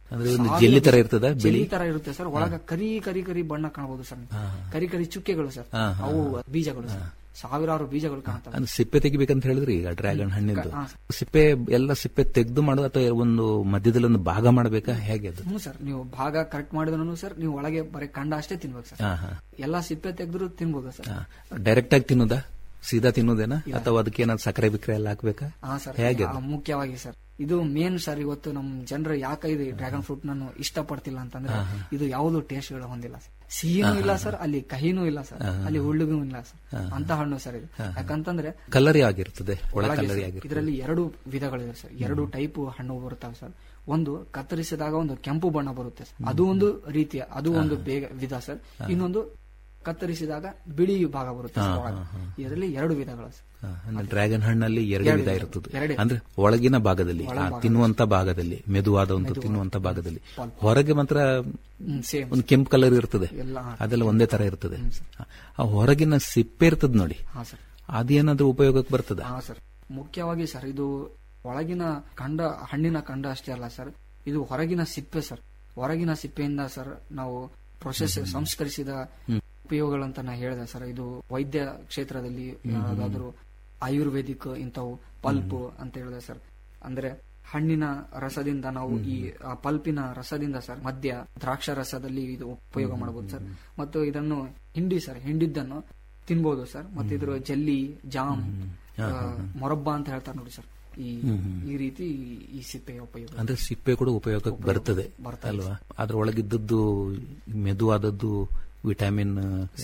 ಅಂದ್ರೆ ಒಂದು ಸಾವಿರ ಜೆಲ್ಲಿ ತರ ಬೀಜ- ಇರ್ತದ ಬಿಳಿ ಜೆಲ್ಲಿ ತರ ಇರುತ್ತೆ ಸರ್ ಒಳಗ ಕರಿ ಕರಿ ಕರಿ ಬಣ್ಣ ಕಾಣಬಹುದು ಸರ್ ಕರಿ ಕರಿ ಚುಕ್ಕೆಗಳು ಸರ್ ಹಾ, ಹಾ, ಅವು ಬೀಜಗಳು ಸರ್ ಸಾವಿರಾರು ಬೀಜಗಳು ಕಾಣ್ತವೆ ಅಂದ್ರೆ ಸಿಪ್ಪೆ ತೆಗಿಬೇಕಂತ ಹೇಳಿದ್ರಿ ಈಗ ಡ್ರ್ಯಾಗನ್ ಹಣ್ಣಿಂದು ಹಾ. ಸಿಪ್ಪೆ ಎಲ್ಲ ಸಿಪ್ಪೆ ತೆಗೆದು ಮಾಡೋದು ಅಥವಾ ಒಂದು ಮಧ್ಯದಲ್ಲಿ ಒಂದು ಭಾಗ ಮಾಡಬೇಕಾ ಹೇಗೆ ಅದು ಹ್ಞೂ ಸರ್ ನೀವು ಭಾಗ ಕರೆಕ್ಟ್ ಮಾಡಿದ್ರು ಸರ್ ನೀವು ಒಳಗೆ ಬರೀ ಕಂಡ ಅಷ್ಟೇ ತಿನ್ಬೇಕು ಸರ್ ಹಾ, ಹಾ. ಎಲ್ಲಾ ಸಿಪ್ಪೆ ತೆಗೆದ್ರು ತಿನ್ಬೋದು ಸರ್ ಡೈರೆಕ್ಟ್ ಆಗಿ ತಿನ್ನೋದಾ ಸೀದಾ ತಿನ್ನೋದೇನಾ ಅಥವಾ ಅದಕ್ಕೆ ಏನಾದ್ರು ಸಕ್ಕರೆ ಬಿಕ್ರೆ ಎಲ್ಲ ಹಾಕ್ಬೇಕಾ ಹಾ ಸರ್ ಹೇಗೆ ಆ, ಮುಖ್ಯವಾಗಿ ಸರ್ ಇದು ಮೇನ್ ಸರ್ ಇವತ್ತು ನಮ್ ಜನರು ಯಾಕೆ ಇದು ಡ್ರ್ಯಾಗನ್ ಫ್ರೂಟ್ ನಾನು ಇಷ್ಟಪಡ್ತಿಲ್ಲ ಅಂತಂದ್ರೆ ಇದು ಯಾವುದು ಟೇಸ್ಟ್ ಗಳು ಹೊಂದಿಲ್ಲ ಸರ್ ಸಿಹಿನೂ ಇಲ್ಲ ಸರ್ ಅಲ್ಲಿ ಕಹಿನೂ ಇಲ್ಲ ಸರ್ ಅಲ್ಲಿ ಹುಳ್ಳಿಗೂ ಇಲ್ಲ ಸರ್ ಅಂತ ಹಣ್ಣು ಸರ್ ಇದು ಯಾಕಂತಂದ್ರೆ ಕಲರಿ ಆಗಿರ್ತದೆ ಒಳ ಒಳಗೆ ಕಲರಿ ಸರ್, ಆಗಿರ್ತದೆ ಇದರಲ್ಲಿ ಎರಡು ವಿಧಗಳಿವೆ ಸರ್ ಎರಡು ಟೈಪ್ ಹಣ್ಣು ಬರುತ್ತವೆ ಸರ್ ಒಂದು ಕತ್ತರಿಸಿದಾಗ ಒಂದು ಕೆಂಪು ಬಣ್ಣ ಬರುತ್ತೆ ಸರ್ ಅದು ಒಂದು ರೀತಿಯ ಅದು ಒಂದು ಬೇಗ ವಿಧ ಸರ್ ಇನ್ನೊಂದು ಕತ್ತರಿಸಿದಾಗ ಬಿಳಿ ಭಾಗ ಬರುತ್ತೆ ಸರ್ ಒಳಗೆ. ಇದರಲ್ಲಿ ಎರಡು ವಿಧಗಳು ಸರ್ ಹಾ, ಅಂದ್ರೆ ಡ್ರ್ಯಾಗನ್ ಹಣ್ಣಲ್ಲಿ ಎರಡು ಎರಡು ವಿಧ ವಿಧ. ಇರ್ತದೆ ಎರಡೇ. ಅಂದ್ರೆ ಒಳಗಿನ ಭಾಗದಲ್ಲಿ ಒಳ ಆ ಭಾಗದಲ್ಲಿ. ತಿನ್ನುವಂತ ಭಾಗದಲ್ಲಿ ಮೆದುವಾದ ಒಂದು ತಿನ್ನುವಂತ ಭಾಗದಲ್ಲಿ ಹೊರಗೆ ಮಾತ್ರ ಹ್ಮ್, same. ಒಂದು ಕೆಂಪು ಕಲರ್ ಇರ್ತದೆ ಎಲ್ಲ ಅದೆಲ್ಲ ಒಂದೇ ತರ ಇರ್ತದೆ ಆ ಹೊರಗಿನ ಸಿಪ್ಪೆ ಇರ್ತದೆ ನೋಡಿ ಹಾ ಸರ್ ಅದೇನಾದ್ರೂ ಉಪಯೋಗಕ್ಕೆ ಬರ್ತದ ಹಾ ಸರ್ ಮುಖ್ಯವಾಗಿ ಸರ್ ಇದು ಒಳಗಿನ ಕಂಡ ಹಣ್ಣಿನ ಕಂಡ ಅಷ್ಟೇ ಅಲ್ಲ ಸರ್ ಇದು ಹೊರಗಿನ ಸಿಪ್ಪೆ ಸರ್ ಹೊರಗಿನ ಸಿಪ್ಪೆಯಿಂದ ಸರ್ ನಾವು ಪ್ರೊಸೆಸ್ ಸಂಸ್ಕರಿಸಿದ ಉಪಯೋಗಗಳಂತ ನಾ ಹೇಳಿದೆ ಸರ್ ಇದು ವೈದ್ಯ ಕ್ಷೇತ್ರದಲ್ಲಿ ಯಾವ್ದಾದ್ರು ಆಯುರ್ವೇದಿಕ್ ಇಂಥವು ಪಲ್ಪ್ ಅಂತ ಹೇಳಿದೆ ಸರ್ ಅಂದ್ರೆ ಹಣ್ಣಿನ ರಸದಿಂದ ನಾವು ಈ ಆ ಪಲ್ಪಿನ ರಸದಿಂದ ಸರ್ ಮದ್ಯ ದ್ರಾಕ್ಷ ರಸದಲ್ಲಿ ಇದು ಉಪಯೋಗ ಮಾಡಬಹುದು ಸರ್ ಮತ್ತು ಇದನ್ನು ಹಿಂಡಿ ಸರ್ ಹಿಂಡಿದ್ದನ್ನು ತಿನ್ಬೋದು ಸರ್ ಮತ್ತೆ ಇದ್ರ ಜಲ್ಲಿ ಜಾಮ್ ಆ, ಮೊರಬ್ಬ ಅಂತ ಹೇಳ್ತಾರೆ ನೋಡಿ ಸರ್ ಈ ಈ ರೀತಿ ಈ ಸಿಪ್ಪೆಯ ಉಪಯೋಗ ಅಂದ್ರೆ ಸಿಪ್ಪೆ ಕೂಡ ಉಪಯೋಗಕ್ಕೆ ಬರ್ತದೆ ಬರ್ತದೆ ಅಲ್ವಾ ಅದ್ರ ಒಳಗಿದ್ದದ್ದು ಮೆದುವಾದದ್ದು ವಿಟಮಿನ್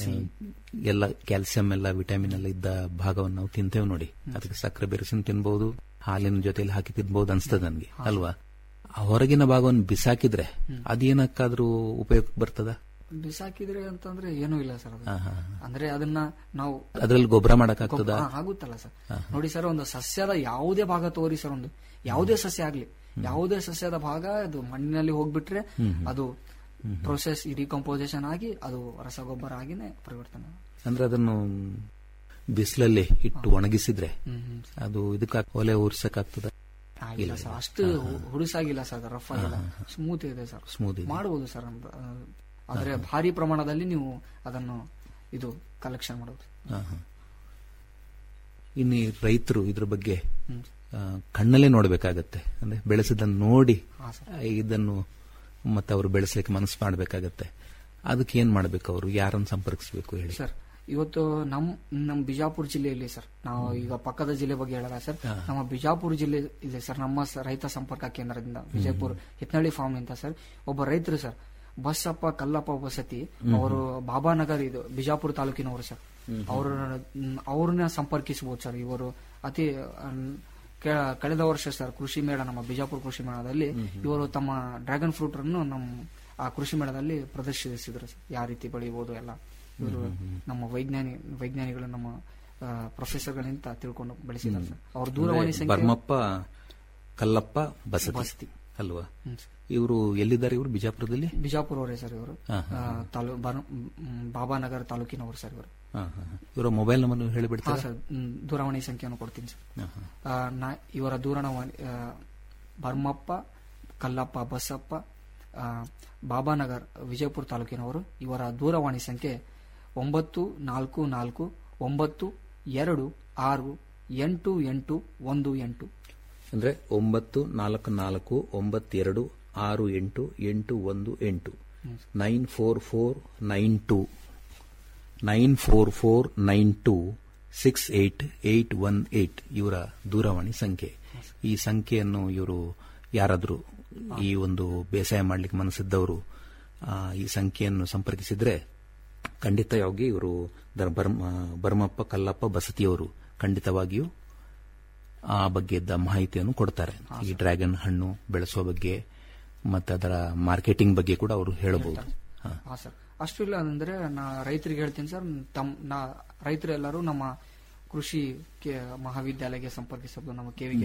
ಎಲ್ಲ ಕ್ಯಾಲ್ಸಿಯಂ ಎಲ್ಲ ವಿಟಮಿನ್ ಎಲ್ಲ ಇದ್ದ ಭಾಗವನ್ನು ನಾವು ತಿಂತೇವೆ ನೋಡಿ ಅದಕ್ಕೆ ಸಕ್ಕರೆ ಬೆರೆಸಿನ ತಿನ್ಬಹುದು ಹಾಲಿನ ಜೊತೆಲಿ ಹಾಕಿ ತಿನ್ಬಹುದು ಅನ್ಸ್ತದೆ ನನ್ಗೆ ಅಲ್ವಾ ಆ ಹೊರಗಿನ ಭಾಗವನ್ನು ಬಿಸಾಕಿದ್ರೆ ಅದೇನಕ್ಕಾದ್ರೂ ಉಪಯೋಗಕ್ಕೆ ಬರ್ತದ ಬಿಸಾಕಿದ್ರೆ ಅಂತಂದ್ರೆ ಏನೂ ಇಲ್ಲ ಸರ್ ಅದು ಹಾ, ಹಾ, ಅಂದ್ರೆ ಅದನ್ನ ನಾವು ಅದ್ರಲ್ಲಿ ಗೊಬ್ಬರ ಮಾಡಕ್ಕಾಗ್ತದ ಗೊಬ್ಬ- ಹಾ, ಆಗುತ್ತಲ್ಲ ಸರ್ ನೋಡಿ ಸರ್ ಒಂದು ಸಸ್ಯದ ಯಾವುದೇ ಭಾಗ ತೋರಿ ಸರ್ ಒಂದು ಯಾವುದೇ ಸಸ್ಯ ಆಗ್ಲಿ ಯಾವುದೇ ಸಸ್ಯದ ಭಾಗ ಅದು ಮಣ್ಣಿನಲ್ಲಿ ಹೋಗ್ಬಿಟ್ರೆ ಅದು ಪ್ರೊಸೆಸ್ ಡಿಕಂಪೋಸಿಷನ್ ಆಗಿ ಅದು ರಸಗೊಬ್ಬರ ಆಗಿನೇ ಪರಿವರ್ತನೆ ಅಂದ್ರೆ ಅದನ್ನು ಬಿಸಿಲಲ್ಲಿ ಇಟ್ಟು ಒಣಗಿಸಿದ್ರೆ ಅದು ಇದಕ್ಕೆ ಒಲೆ ಉರ್ಸಕ್ಕಾಗ್ತದ ಆಗಿಲ್ಲ ಸರ್ ಅಷ್ಟು ಹುಡುಸಾಗಿಲ್ಲ ಸರ್ ರಫ್ ಆಗಿಲ್ಲ ಸ್ಮೂತ್ ಇದೆ ಸರ್ Smooth ಇದೆ. ಮಾಡಬಹುದು ಸರ್ ಅಂತ. ಆದ್ರೆ ಭಾರಿ ಪ್ರಮಾಣದಲ್ಲಿ ನೀವು ಅದನ್ನು ಇದು ಕಲೆಕ್ಷನ್ ಮಾಡೋದು ಹಾ, ಹಾ. ಇನ್ನು ಈ ರೈತರು ಇದ್ರ ಬಗ್ಗೆ ಆ, ಕಣ್ಣಲ್ಲೇ ನೋಡ್ಬೇಕಾಗತ್ತೆ ಅಂದ್ರೆ ಬೆಳೆಸಿದ್ದನ್ನು ನೋಡಿ ಹಾ, ಸರ್. ಆ, ಇದನ್ನು ಮತ್ತೆ ಅವರು ಬೆಳೆಸಲಿಕ್ಕೆ ಮನಸ್ಸು ಮಾಡ್ಬೇಕಾಗತ್ತೆ ಅದಕ್ಕೆ ಏನ್ ಮಾಡ್ಬೇಕು ಅವರು ಯಾರನ್ನು ಸಂಪರ್ಕಿಸಬೇಕು ಹೇಳಿ ಸರ್ ಇವತ್ತು ನಮ್ ನಮ್ ಬಿಜಾಪುರ ಜಿಲ್ಲೆಯಲ್ಲಿ ಸರ್ ನಾವು ಈಗ ಪಕ್ಕದ ಜಿಲ್ಲೆ ಬಗ್ಗೆ ಹೇಳಲ್ಲ ಸರ್ ನಮ್ಮ ಬಿಜಾಪುರ ಜಿಲ್ಲೆ ಇದೆ ಸರ್ ನಮ್ಮ ಸ- ರೈತ ಸಂಪರ್ಕ ಕೇಂದ್ರದಿಂದ ವಿಜಯಪುರ ಹಿತ್ನಳ್ಳಿ ಫಾರ್ಮ್ ಇಂದ ಸರ್ ಒಬ್ಬ ರೈತರು ಸರ್ ಬಸಪ್ಪ ಕಲ್ಲಪ್ಪ ಬಸತಿ ಅವರು ಬಾಬಾನಗರ್ ಇದು ಬಿಜಾಪುರ ತಾಲೂಕಿನವರು ಸರ್ ಅವರು ಅವ್ರನ್ನ ಸಂಪರ್ಕಿಸಬಹುದು ಸರ್ ಇವರು ಅತಿ ಅನ್, ಕೆ- ಕಳೆದ ವರ್ಷ ಸರ್ ಕೃಷಿ ಮೇಳ ನಮ್ಮ ಬಿಜಾಪುರ ಕೃಷಿ ಮೇಳದಲ್ಲಿ ಇವರು ತಮ್ಮ ಡ್ರ್ಯಾಗನ್ ಫ್ರೂಟ್ ಅನ್ನು ನಮ್ಮ ಆ ಕೃಷಿ ಮೇಳದಲ್ಲಿ ಪ್ರದರ್ಶಿಸಿದ್ರು ಸರ್ ಯಾವ ರೀತಿ ಬೆಳಿಬಹುದು ಎಲ್ಲ ಇವರು ನಮ್ಮ ವೈಜ್ಞಾನಿ ವೈಜ್ಞಾನಿಗಳು ನಮ್ಮ ಪ್ರೊಫೆಸರ್ಗಳಿಂದ ತಿಳ್ಕೊಂಡು ಬೆಳೆಸಿದ್ದಾರೆ ಸರ್ ಅವ್ರ ದೂರವಾಣಿ ಸಂಖ್ಯೆ ಬರ್ಮಪ್ಪ ಕಲ್ಲಪ್ಪ ಬಸತಿ ಬಸತಿ. ಅಲ್ವಾ ಹ್ಮ್ ಸರ್. ಇವರು ಎಲ್ಲಿದ್ದಾರೆ ಇವರು ಬಿಜಾಪುರದಲ್ಲಿ ಬಿಜಾಪುರ ಅವರೇ ಸರ್ ಇವರು ಹಾ, ತಾಲೂ ಬರ- ಮ್, ಬಾಬಾನಗರ್ ತಾಲೂಕಿನವರು ಸರ್ ಇವರು ಹಾ, ಹಾ, ಹಾ. ಇವರ ಮೊಬೈಲ್ ನಂಬರ್ ಹಾ ಹೇಳಿಬಿಡ್ತಾರೆ ಸರ್ ಮ್, ದೂರವಾಣಿ ಸಂಖ್ಯೆಯನ್ನು ಕೊಡ್ತೀನಿ ಸರ್ ಆ, ನಾ ಇವರ ದೂರವಾಣಿ ಆ, ಭರ್ಮಪ್ಪ ಕಲ್ಲಪ್ಪ ಬಸಪ್ಪ ಆ, ಬಾಬಾನಗರ್ ವಿಜಯಪುರ ತಾಲೂಕಿನವರು ಇವರ ದೂರವಾಣಿ ಸಂಖ್ಯೆ ಒಂಬತ್ತು ನಾಲ್ಕು ನಾಲ್ಕು ಒಂಬತ್ತು ಎರಡು ಆರು ಎಂಟು ಎಂಟು ಒಂದು ಎಂಟು ಅಂದ್ರೆ ಒಂಬತ್ತು ನಾಲ್ಕು ನಾಲ್ಕು ಒಂಬತ್ತೆರಡು ಆರು ಎಂಟು ಎಂಟು ಒಂದು ಎಂಟು nine four four nine two nine four four nine two six eight eight one eight ಇವರ ದೂರವಾಣಿ ಸಂಖ್ಯೆ ಈ ಸಂಖ್ಯೆಯನ್ನು ಇವರು ಯಾರಾದರೂ ಈ ಒಂದು ಬೇಸಾಯ ಮಾಡಲಿಕ್ಕೆ ಮನಸ್ಸಿದ್ದವರು ಆ, ಈ ಸಂಖ್ಯೆಯನ್ನು ಸಂಪರ್ಕಿಸಿದ್ರೆ ಖಂಡಿತವಾಗಿ ಇವರು ದ- ಬರ್ಮ ಬರ್ಮಪ್ಪ ಕಲ್ಲಪ್ಪ ಬಸತಿಯವರು ಖಂಡಿತವಾಗಿಯೂ ಆ ಬಗ್ಗೆ ಇದ್ದ ಮಾಹಿತಿಯನ್ನು ಕೊಡ್ತಾರೆ ಈ ಡ್ರ್ಯಾಗನ್ ಹಣ್ಣು ಬೆಳೆಸುವ ಬಗ್ಗೆ ಮತ್ತೆ ಅದರ ಮಾರ್ಕೆಟಿಂಗ್ ಬಗ್ಗೆ ಕೂಡ ಅವರು ಹೇಳಬಹುದು ಹಾ. ಹಾ ಸರ್ ಅಷ್ಟು ಇಲ್ಲ ಅಂದ್ರೆ ನಾ ರೈತರಿಗೆ ಹೇಳ್ತೀನಿ ಸರ್ ತಮ್ ನಾ ರೈತರು ಎಲ್ಲರೂ ನಮ್ಮ ಕೃಷಿ ಕೆ- ಮಹಾವಿದ್ಯಾಲಯಕ್ಕೆ ಸಂಪರ್ಕಿಸಬಹುದು ನಮ್ಮ ಕೆವಿಕೆ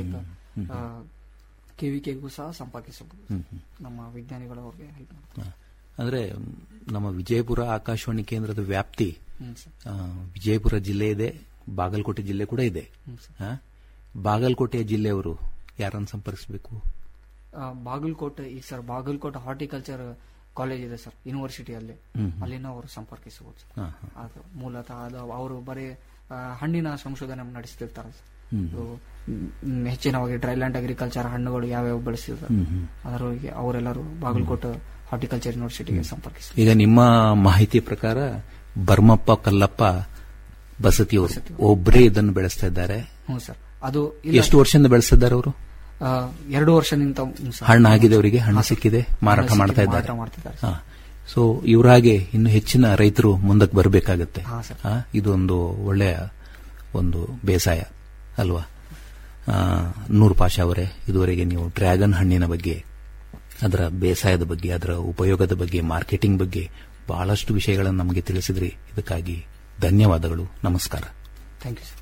ಕೆವಿಕೆಗೂ ಸಹ ಸಂಪರ್ಕಿಸಬಹುದು ನಮ್ಮ ವಿಜ್ಞಾನಿಗಳು ಅವ್ರಿಗೆ ಹೆಲ್ಪ್ ಮಾಡ್ತಾರೆ ಹಾ. ಅಂದ್ರೆ ಮ್, ನಮ್ಮ ವಿಜಯಪುರ ಆಕಾಶವಾಣಿ ಕೇಂದ್ರದ ವ್ಯಾಪ್ತಿ ಹ್ಮ್ ಸರ್ ಆ, ವಿಜಯಪುರ ಜಿಲ್ಲೆ ಇದೆ ಬಾಗಲಕೋಟೆ ಜಿಲ್ಲೆ ಕೂಡ ಇದೆ ಹ್ಮ್ ಸರ್. ಹಾ? ಬಾಗಲಕೋಟೆಯ ಜಿಲ್ಲೆಯವರು ಯಾರನ್ನು ಸಂಪರ್ಕಿಸಬೇಕು ಆ, ಬಾಗಲಕೋಟೆ ಈಗ ಸರ್ ಬಾಗಲಕೋಟೆ ಹಾರ್ಟಿಕಲ್ಚರ್ ಕಾಲೇಜ್ ಇದೆ ಸರ್ ಯೂನಿವರ್ಸಿಟಿಯಲ್ಲಿ ಹ್ಮ್. ಅಲ್ಲಿನ ಅವರು ಸಂಪರ್ಕಿಸಬಹುದು ಸರ್ ಹಾ, ಹಾ. ಅದು ಮೂಲತಃ ಅದು ಅವರು ಬರೀ ಆ, ಹಣ್ಣಿನ ಸಂಶೋಧನೆ ನಡೆಸ್ತಿರ್ತಾರೆ ಸರ್ ಹ್ಮ್. ಇದು, ಮ್, ಹೆಚ್ಚಿನವಾಗಿ ಡ್ರೈಲ್ಯಾಂಡ್ ಅಗ್ರಿಕಲ್ಚರ್ ಹಣ್ಣುಗಳು ಯಾವ್ಯಾವ ಬೆಳೆಸಿದ್ದಾರೆ ಹ್ಮ್, ಹ್ಮ್. ಅದರೊಳಗೆ ಅವರೆಲ್ಲರೂ ಬಾಗಲಕೋಟೆ ಹಾರ್ಟಿಕಲ್ಚರ್ ಯೂನಿವರ್ಸಿಟಿಗೆ ಸಂಪರ್ಕಿಸಿ ಈಗ ನಿಮ್ಮ ಮಾಹಿತಿ ಪ್ರಕಾರ ಬರ್ಮಪ್ಪ ಕಲ್ಲಪ್ಪ ಬಸತಿಯವರು ಒಬ್ಬರೇ ಇದನ್ನು ಬೆಳೆಸ್ತಾ ಇದ್ದಾರೆ ಹ್ಞೂ ಸರ್ ಅದು ಇಲ್ಲ ಎಷ್ಟು ವರ್ಷದಿಂದ ಬೆಳೆಸಿದ್ದಾರೆ ಅವರು ಆ, ಎರಡು ವರ್ಷದಿಂದ ಹ್ಮ್ ಸರ್. ಹಣ್ಣು ಆಗಿದೆ ಅವರಿಗೆ ಹಣ್ಣು ಹಾ, ಸರ್. ಸಿಕ್ಕಿದೆ ಮಾರಾಟ ಹಣ್ಣು ಮಾಡ್ತಾ ಸಿಕ್ಕಿದೆ, ಇದ್ದಾರೆ ಮಾರಾಟ ಮಾಡ್ತಿದ್ದಾರೆ ಹಾ. ಸೊ ಇವ್ರ ಹಾಗೆ ಇನ್ನು ಹೆಚ್ಚಿನ ರೈತರು ಮುಂದಕ್ಕೆ ಬರಬೇಕಾಗತ್ತೆ ಹಾ, ಸರ್. ಇದು ಒಂದು ಒಳ್ಳೆಯ ಒಂದು ಬೇಸಾಯ ಅಲ್ವಾ ಆ, ನೂರು ಪಾಷ ಅವರೇ ಇದುವರೆಗೆ ನೀವು ಡ್ರ್ಯಾಗನ್ ಹಣ್ಣಿನ ಬಗ್ಗೆ ಅದರ ಬೇಸಾಯದ ಬಗ್ಗೆ ಅದರ ಉಪಯೋಗದ ಬಗ್ಗೆ ಮಾರ್ಕೆಟಿಂಗ್ ಬಗ್ಗೆ ಬಹಳಷ್ಟು ವಿಷಯಗಳನ್ನು ನಮಗೆ ತಿಳಿಸಿದ್ರಿ ಇದಕ್ಕಾಗಿ ಧನ್ಯವಾದಗಳು ನಮಸ್ಕಾರ ಥ್ಯಾಂಕ್ ಯು ಸರ್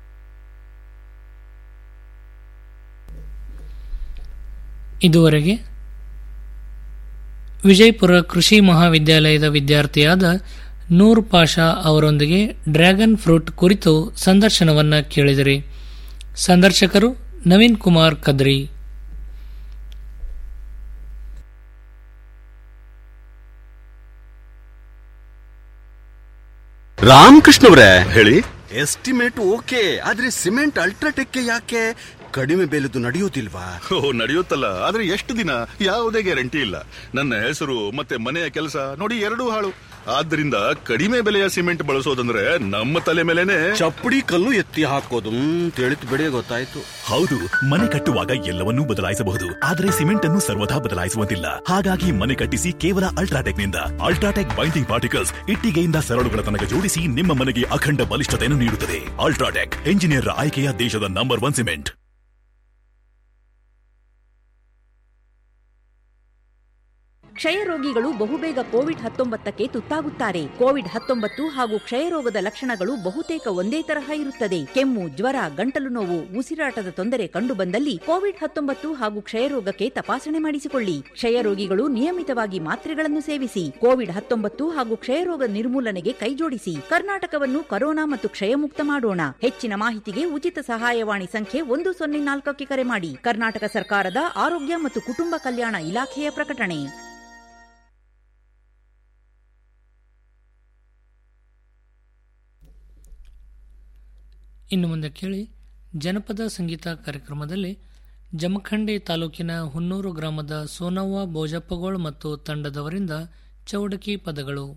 ಇದುವರೆಗೆ ವಿಜಯಪುರ ಕೃಷಿ ಮಹಾವಿದ್ಯಾಲಯದ ವಿದ್ಯಾರ್ಥಿಯಾದ ನೂರ್ ಪಾಷಾ ಅವರೊಂದಿಗೆ ಡ್ರ್ಯಾಗನ್ ಫ್ರೂಟ್ ಕುರಿತು ಸಂದರ್ಶನವನ್ನ ಕೇಳಿದಿರಿ ಸಂದರ್ಶಕರು ನವೀನ್ ಕುಮಾರ್ ಕದ್ರಿ ರಾಮಕೃಷ್ಣವ್ರೆ ಹೇಳಿ ಎಸ್ಟಿಮೇಟ್ ಓಕೆ ಆದ್ರೆ ಸಿಮೆಂಟ್ ಅಲ್ಟ್ರಾಟೆಕ್ ಯಾಕೆ ಕಡಿಮೆ ಬೆಲೆದು ನಡೆಯುವುದಿಲ್ವಾ ಓ ನಡೆಯುತ್ತಲ್ಲ ಆದ್ರೆ ಎಷ್ಟು ದಿನ ಯಾವುದೇ ಗ್ಯಾರಂಟಿ ಇಲ್ಲ ನನ್ನ ಹೆಸರು ಮತ್ತೆ ಮನೆಯ ಕೆಲಸ ನೋಡಿ ಎರಡೂ ಹಾಳು ಆದ್ದರಿಂದ ಕಡಿಮೆ ಬೆಲೆಯ ಸಿಮೆಂಟ್ ಬಳಸೋದಂದ್ರೆ ನಮ್ಮ ತಲೆ ಮೇಲೆನೆ ಚಪ್ಪಡಿ ಕಲ್ಲು ಎತ್ತಿ ಹಾಕೋದು ತಿಳಿತು ಬಿಡಿ ಗೊತ್ತಾಯ್ತು ಹೌದು ಮನೆ ಕಟ್ಟುವಾಗ ಎಲ್ಲವನ್ನೂ ಬದಲಾಯಿಸಬಹುದು ಆದರೆ ಸಿಮೆಂಟ್ ಅನ್ನು ಸರ್ವದಾ ಬದಲಾಯಿಸುವಂತಿಲ್ಲ ಹಾಗಾಗಿ ಮನೆ ಕಟ್ಟಿಸಿ ಕೇವಲ ಅಲ್ಟ್ರಾಟೆಕ್ ನಿಂದ ಅಲ್ಟ್ರಾಟೆಕ್ ಬೈಂಡಿಂಗ್ ಪಾರ್ಟಿಕಲ್ಸ್ ಇಟ್ಟಿಗೆಯಿಂದ ಸರಳುಗಳ ತನಕ ಜೋಡಿಸಿ ನಿಮ್ಮ ಮನೆಗೆ ಅಖಂಡ ಬಲಿಷ್ಠತೆಯನ್ನು ನೀಡುತ್ತದೆ ಅಲ್ಟ್ರಾಟೆಕ್ ಎಂಜಿನಿಯರ್ ಆಯ್ಕೆಯ ದೇಶದ ನಂಬರ್ ಒನ್ ಸಿಮೆಂಟ್ ಕ್ಷಯ ರೋಗಿಗಳು ಬಹುಬೇಗ ಕೋವಿಡ್ ಹತ್ತೊಂಬತ್ತಕ್ಕೆ ತುತ್ತಾಗುತ್ತಾರೆ ಕೋವಿಡ್ ಹತ್ತೊಂಬತ್ತು ಹಾಗೂ ಕ್ಷಯರೋಗದ ಲಕ್ಷಣಗಳು ಬಹುತೇಕ ಒಂದೇ ತರಹ ಇರುತ್ತದೆ ಕೆಮ್ಮು ಜ್ವರ ಗಂಟಲು ನೋವು ಉಸಿರಾಟದ ತೊಂದರೆ ಕಂಡುಬಂದಲ್ಲಿ ಕೋವಿಡ್ ಹತ್ತೊಂಬತ್ತು ಹಾಗೂ ಕ್ಷಯರೋಗಕ್ಕೆ ತಪಾಸಣೆ ಮಾಡಿಸಿಕೊಳ್ಳಿ ಕ್ಷಯ ರೋಗಿಗಳು ನಿಯಮಿತವಾಗಿ ಮಾತ್ರೆಗಳನ್ನು ಸೇವಿಸಿ ಕೋವಿಡ್ ಹತ್ತೊಂಬತ್ತು ಹಾಗೂ ಕ್ಷಯರೋಗ ನಿರ್ಮೂಲನೆಗೆ ಕೈಜೋಡಿಸಿ ಕರ್ನಾಟಕವನ್ನು ಕರೋನಾ ಮತ್ತು ಕ್ಷಯಮುಕ್ತ ಮಾಡೋಣ ಹೆಚ್ಚಿನ ಮಾಹಿತಿಗೆ ಉಚಿತ ಸಹಾಯವಾಣಿ ಸಂಖ್ಯೆ ಒಂದು ಸೊನ್ನೆ ನಾಲ್ಕಕ್ಕೆ ಕರೆ ಮಾಡಿ ಕರ್ನಾಟಕ ಸರ್ಕಾರದ ಆರೋಗ್ಯ ಮತ್ತು ಕುಟುಂಬ ಕಲ್ಯಾಣ ಇಲಾಖೆಯ ಪ್ರಕಟಣೆ ಇನ್ನು ಮುಂದೆ ಕೇಳಿ ಜನಪದ ಸಂಗೀತ ಕಾರ್ಯಕ್ರಮದಲ್ಲಿ ಜಮಖಂಡಿ ತಾಲೂಕಿನ ಹುನ್ನೂರು ಗ್ರಾಮದ ಸೋನವ್ವ ಬೋಜಪ್ಪಗೋಳ್ ಮತ್ತು ತಂಡದವರಿಂದ ಚೌಡಕಿ ಪದಗಳು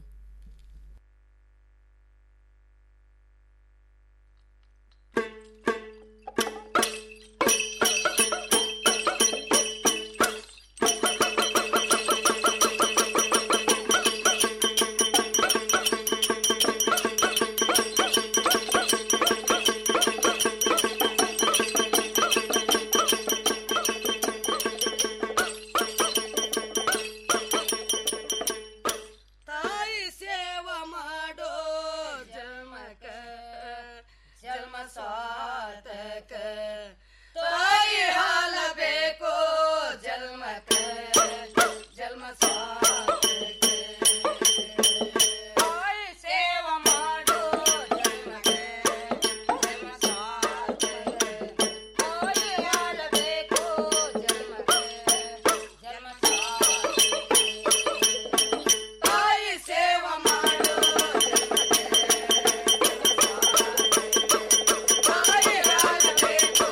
ತಾಯಿ ಸೇವ ಮಾಡೋ ಜನ್ಮಕ ಜನ್ಮ ಸಾರ್ಥಕ ತಾಯಿ ಹಾಲ ಬೇಕೋ ಜನ್ಮಕ ಜನ್ಮ ಸಾರ್ಥಕ ತಾಯಿ ಸೇವ ಮಾಡೋ ಜನ್ಮಕ ಜನ್ಮ ಸಾರ್ಥಕ ತಾಯಿ ಹಾಲ ಬೇಕೋ ಜನ್ಮಕ ಜನ್ಮ ಸಾರ್ಥಕ ತಾಯಿ ಸೇವ ಮಾಡೋ ತಾಯಿ ಹಾಲಬೇಕು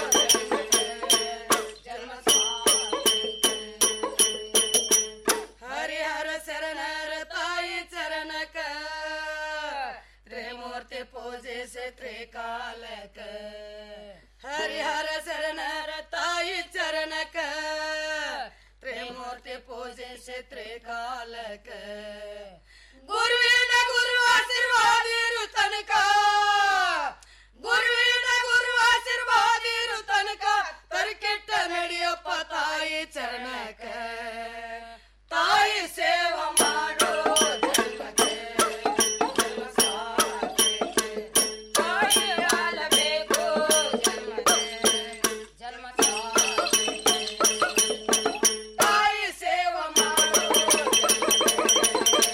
ಜನ್ಮ ಹರಿಹರ ಶರಣರ ತಾಯಿ ಚರಣಕ ತ್ರಿಮೂರ್ತಿ ಪೂಜಿಸಿ ತ್ರಿಕಾಲಕ ಹರಿಹರ ಶರಣರ ತಾಯಿ ಚರಣಕ ತ್ರಿಮೂರ್ತಿ ಪೂಜಿಸಿ ತ್ರಿಕಾಲಕ ಗುರುವಿನ ಗುರು ಆಶೀರ್ವಾದಿರು ತನಕ ಗುರುವಿನ ಗುರು ಆಶೀರ್ವಾದಿರು ತನಕ ತರಿಕೆಟ್ಟ ನಡೆಯಪ್ಪ ತಾಯಿ ಚರಣಕ ತಾಯಿ ಸೇವ ಮಾಡೋ ಜನ್ಮಕ್ಕೆ ಜನ್ಮ ಸಾರ್ಥಕ್ಕೆ. ತಾಯಿ ಆಲಬೇಕು ಜನ್ಮಕ್ಕೆ ಜನ್ಮ ಸಾರ್ಥಕ್ಕೆ. ತಾಯಿ ಸೇವ ಮಾಡೋ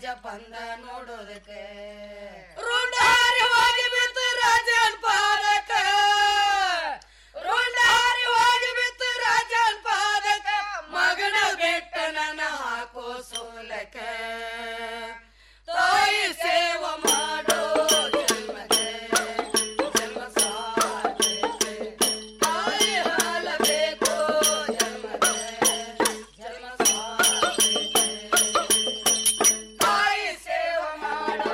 ರಾಜ ಬಂದ ನೋಡೋದಕ್ಕೆ ರುಂಡಾರಿ ಹೋಗಿ ಬಿತ್ತು ರಾಜನ್ ಪಾದಕ ರುಂಡಾರಿ ಹೋಗಿ ಬಿತ್ತು ರಾಜನ್ ಪಾದಕ ಮಗನ ಬೆಟ್ಟ ನನ್ನ ಹಾಕೋ ಸೋಲಕ ತಾಯಿ ಸೇವ ಮಾಡೋ ಜನ್ಮಕ್ಕೆ ಜನ್ಮ ಸಾರ್ಥಕ್ಕೆ. ತಾಯಿ ಹಾಲ ಬೇಕು ಜನ್ಮಕ್ಕೆ ಜನ್ಮ ಸಾರ್ಥಕ್ಕೆ. ತಾಯಿ ಸೇವ ಮಾಡೋ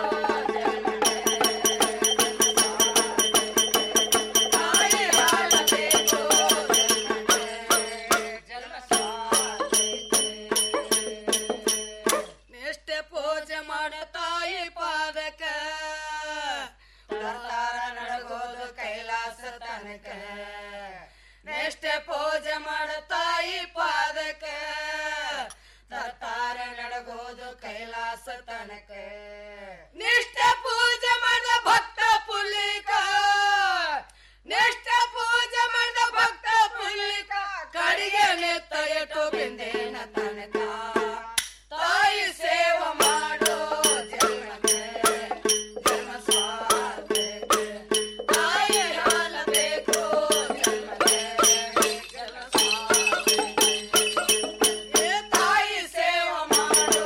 ತಾಯಿ ಹಾಲ ಬೇಕು ಜನ್ಮ ನಿಷ್ಠೆ ಪೂಜೆ ಮಾಡ ತಾಯಿ ಪಾದಕ ಬರ್ತಾರ ನಡಗೋದು ಕೈಲಾಸ ತನಕ ನಿಷ್ಠೆ ಪೂಜೆ ಮಾಡ ತಾಯಿ ಪಾದಕ ತರ್ತಾರ ನಡಗೋದು ಕೈಲಾಸ ತನಕ ನಿಷ್ಠೆ ಪೂಜೆ ಮಾಡಿದ ಭಕ್ತ ಪುಲ್ಲಿಕ ನಿಷ್ಠೆ ಪೂಜೆ ಮಾಡಿದ ಭಕ್ತ ಪುಲ್ಲಿಕ ಕಡಿಗೆ ನೆತ್ತ ಎಟು ಬಿಂದೇನ ತನಕ ತಾಯಿ ಸೇವ ಮಾಡೋ ಜನ್ಮಕ್ಕೆ ಜನ್ಮ ಸಾರ್ಥಕ್ಕೆ. ತಾಯಿ ಹಾಲ ಬೇಕು ಜನ್ಮಕ್ಕೆ ಜನ್ಮ ಸಾರ್ಥಕ್ಕೆ. ಏ ತಾಯಿ ಸೇವ ಮಾಡೋ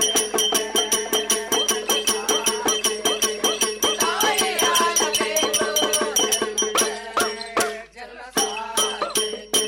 ತಾಯಿ ಹಾಲ ಬೇಕು ಜನ್ಮಕ್ಕೆ ಜನ್ಮ ಸಾರ್ಥಕ್ಕೆ.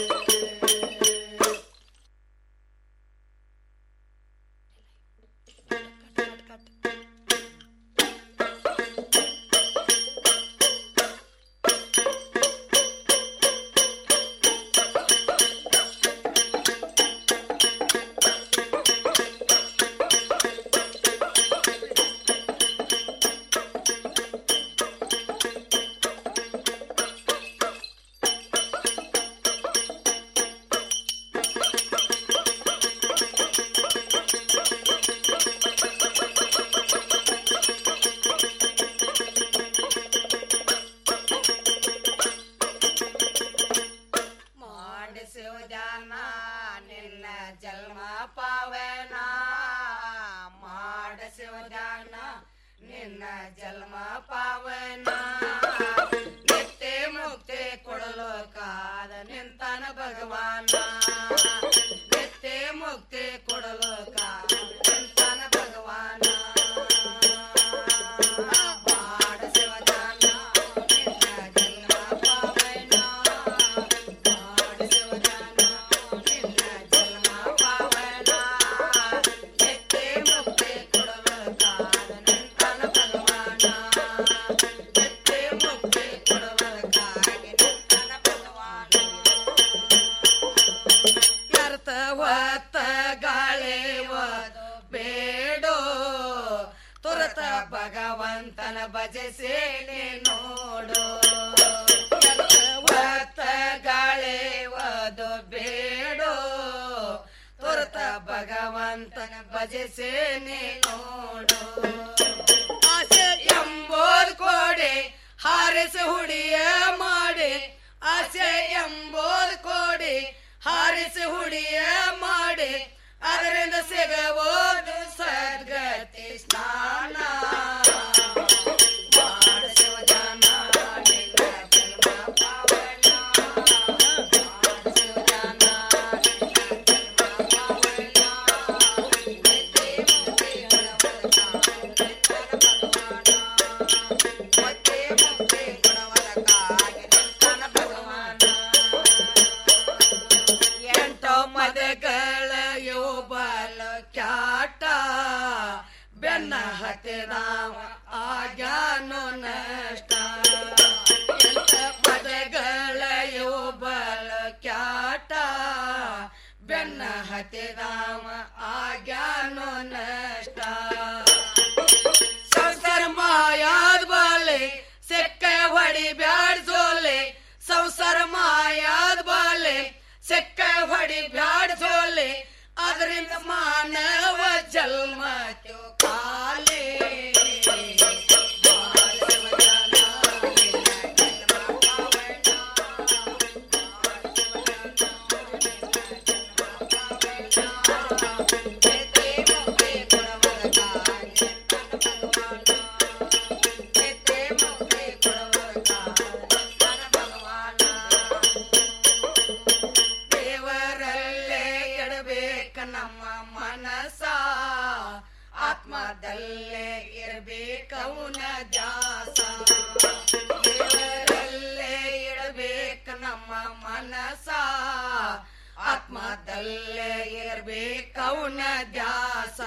ಮಾಡಿಸುವುದಾನ ನಿನ್ನ ಜನ್ಮ ಪಾವನ ಮಾಡಿಸುವುದಾನ ನಿನ್ನ ಜನ್ಮ ಪಾವನ ನಿತ್ಯ ಮುಕ್ತಿ ಕೊಡಲು ಕಾದ ನಿಂತನ ಭಗವಾನ ನಿತ್ಯ ಮುಕ್ತಿ ಕೊಡಲು ಕಾದ ನಿಂತನ ಭಗವಾನ ಮಾಡಿಸುವುದಾನ ನಿನ್ನ ಜನ್ಮ ಪಾವನ ಕರ್ತವತ್ತ ಗಾಳಿ ಬೇಡೋ ತುರತ ಭಗವಂತನ ಭಜಸೆ ನೋಡು ಕರ್ತವತ್ತ ಗಾಳಿ ಓದು ಬೇಡೋ ತುರತ ಭಗವಂತನ ಭಜಸೆ ನೋಡು ಆಸೆ ಎಂಬೋದ್ ಕೋಡೆ ಹಾರಿಸಿ ಹುಡಿಯ ಮಾಡಿ ಆಸೆ ಎಂಬೋದ್ ಕೋಡೆ ಹಾರಿಸಿ ಹುಡಿಯ ಮಾಡಿ ಅದರಿಂದ ಸಿಗಬಹುದು ಸದ್ಗತಿ ಸ್ನಾನ ಮಾಡಿಸುವುದನ್ನ ನಿನ್ನ ಜನ್ಮ ಪಾವನ. ಮಾಡಿಸುವುದನ್ನ ನಿನ್ನ ಜನ್ಮ ಪಾವನ. ನಿತ್ಯ ಮುಕ್ತಿ ಮತ್ತೆ ಮುಕ್ತಿ ಕೊಡವದಕ್ಕಾಗಿ ನಿಂತನ ಭಗವಾನ ಎಂಟು ಮದಗಳ ಯೋಬಲ ಕ್ಯಾಟ ಬೆನ್ನ ಹತ್ತಿದಾವ ಆಗ್ಯಾನು ನಷ್ಟ ಎಂಟ ಮದಗಳ ಯೋಬಲ ಕ್ಯಾಟ ಬೆನ್ನ ಹತ್ತಿದಾವ ಆಗ್ಯಾನು ನಷ್ಟ ಸಂಸಾರ ಮಾಯಾದ ಬಾಲೆ ಸೆಕ್ಕ ಹೊಡಿ ಬ್ಯಾಡ್ ಸೋಲೆ ಸಂಸಾರ ಮಾಯಾದ ಬಾಲೆ ಸೆಕ್ಕ ಹೊಡಿ ಬ್ಯಾಡ್ ಸೋಲೆ ಅದರಿಂದ ಮಾನವ ಜನ್ಮ ಕಾಲೇ ಆತ್ಮದಲ್ಲೇ ಇರಬೇಕವನ ದ್ಯಾಸ ದೇವರಲ್ಲೇ ಇಡಬೇಕು ನಮ್ಮ ಮನಸ ಆತ್ಮದಲ್ಲೇ ಇರಬೇಕವನ ದ್ಯಾಸ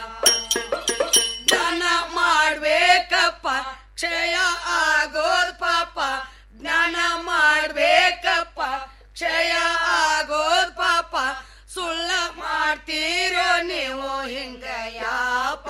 ಜ್ಞಾನ ಮಾಡ್ಬೇಕಪ್ಪ ಕ್ಷಯ ಆಗೋದ್ ಪಾಪ ಜ್ಞಾನ ಮಾಡ್ಬೇಕಪ್ಪ ಕ್ಷಯ ಆಗೋದ್ ಪಾಪ ಸುಳ್ಳ ಮಾಡ್ತೀರೋ ನೀವು ಹಿಂಗ ಯಾಪ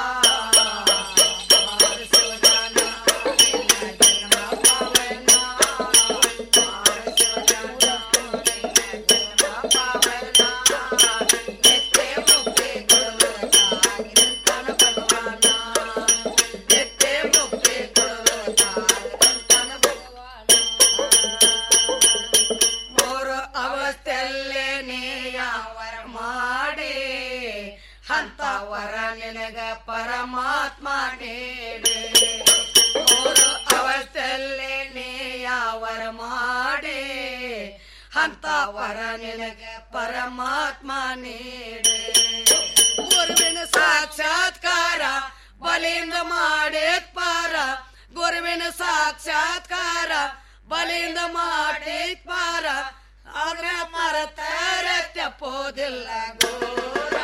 ಮೂರು ಅವಸ್ಥೆಲ್ಲೇ ನೀ ಯಾವರ ಮಾಡಿ ಅಂತವರ ನಿನಗ ಪರಮಾತ್ಮ ನೀಡಿ ಮೂರು ಅವಸ್ಥೆಲ್ಲೇ ನೀ ಯಾವರ ಮಾಡಿ ಅಂತವರ ನಿನಗ ಪರಮಾತ್ಮ ನೀಡಿ ಗುರುವಿನ ಸಾಕ್ಷಾತ್ಕಾರ ಬಲಿಂದ ಮಾಡೇತ್ ಪಾರ ಗುರುವಿನ ಸಾಕ್ಷಾತ್ಕಾರ ಬಲಿಂದ ಮಾಡೇತ್ ಪಾರ ಆದ್ರೆ ಮರತರ ತಪ್ಪೋದಿಲ್ಲ ಗೋರ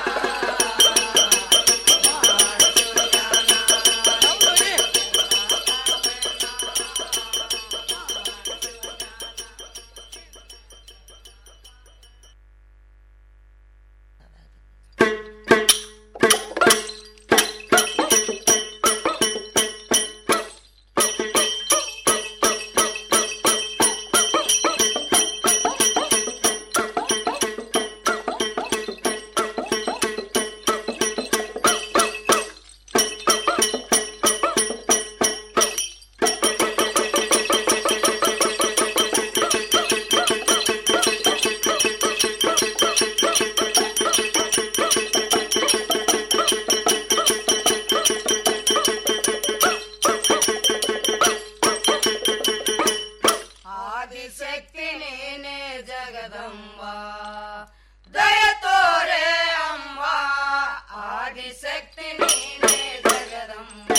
ಆದಿಶಕ್ತಿ ನೀನೇ ಜಗದಂಬ ದಯ ತೋರೆ ಅಂಬ ಆದಿಶಕ್ತಿ ನೀನೇ ಜಗದಂಬ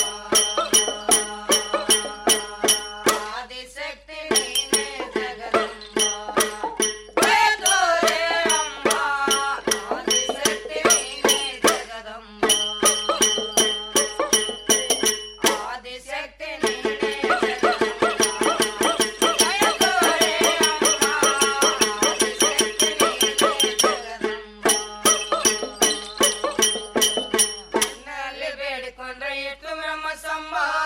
ಆದಿಶಕ್ತಿ ನೀನೇ ಜಗದಂಬ ದಯ ತೋರೆ ಅಂಬ ಆದಿಶಕ್ತಿ ನೀನೇ ಜಗದಂಬ ಆದಿಶಕ್ತಿ ನೀನೇ ನಲ್ಲಿ ಬೇಡಿಕೊಂಡ್ರೆ ಎಷ್ಟು ಬ್ರಹ್ಮ ಸಂಭವ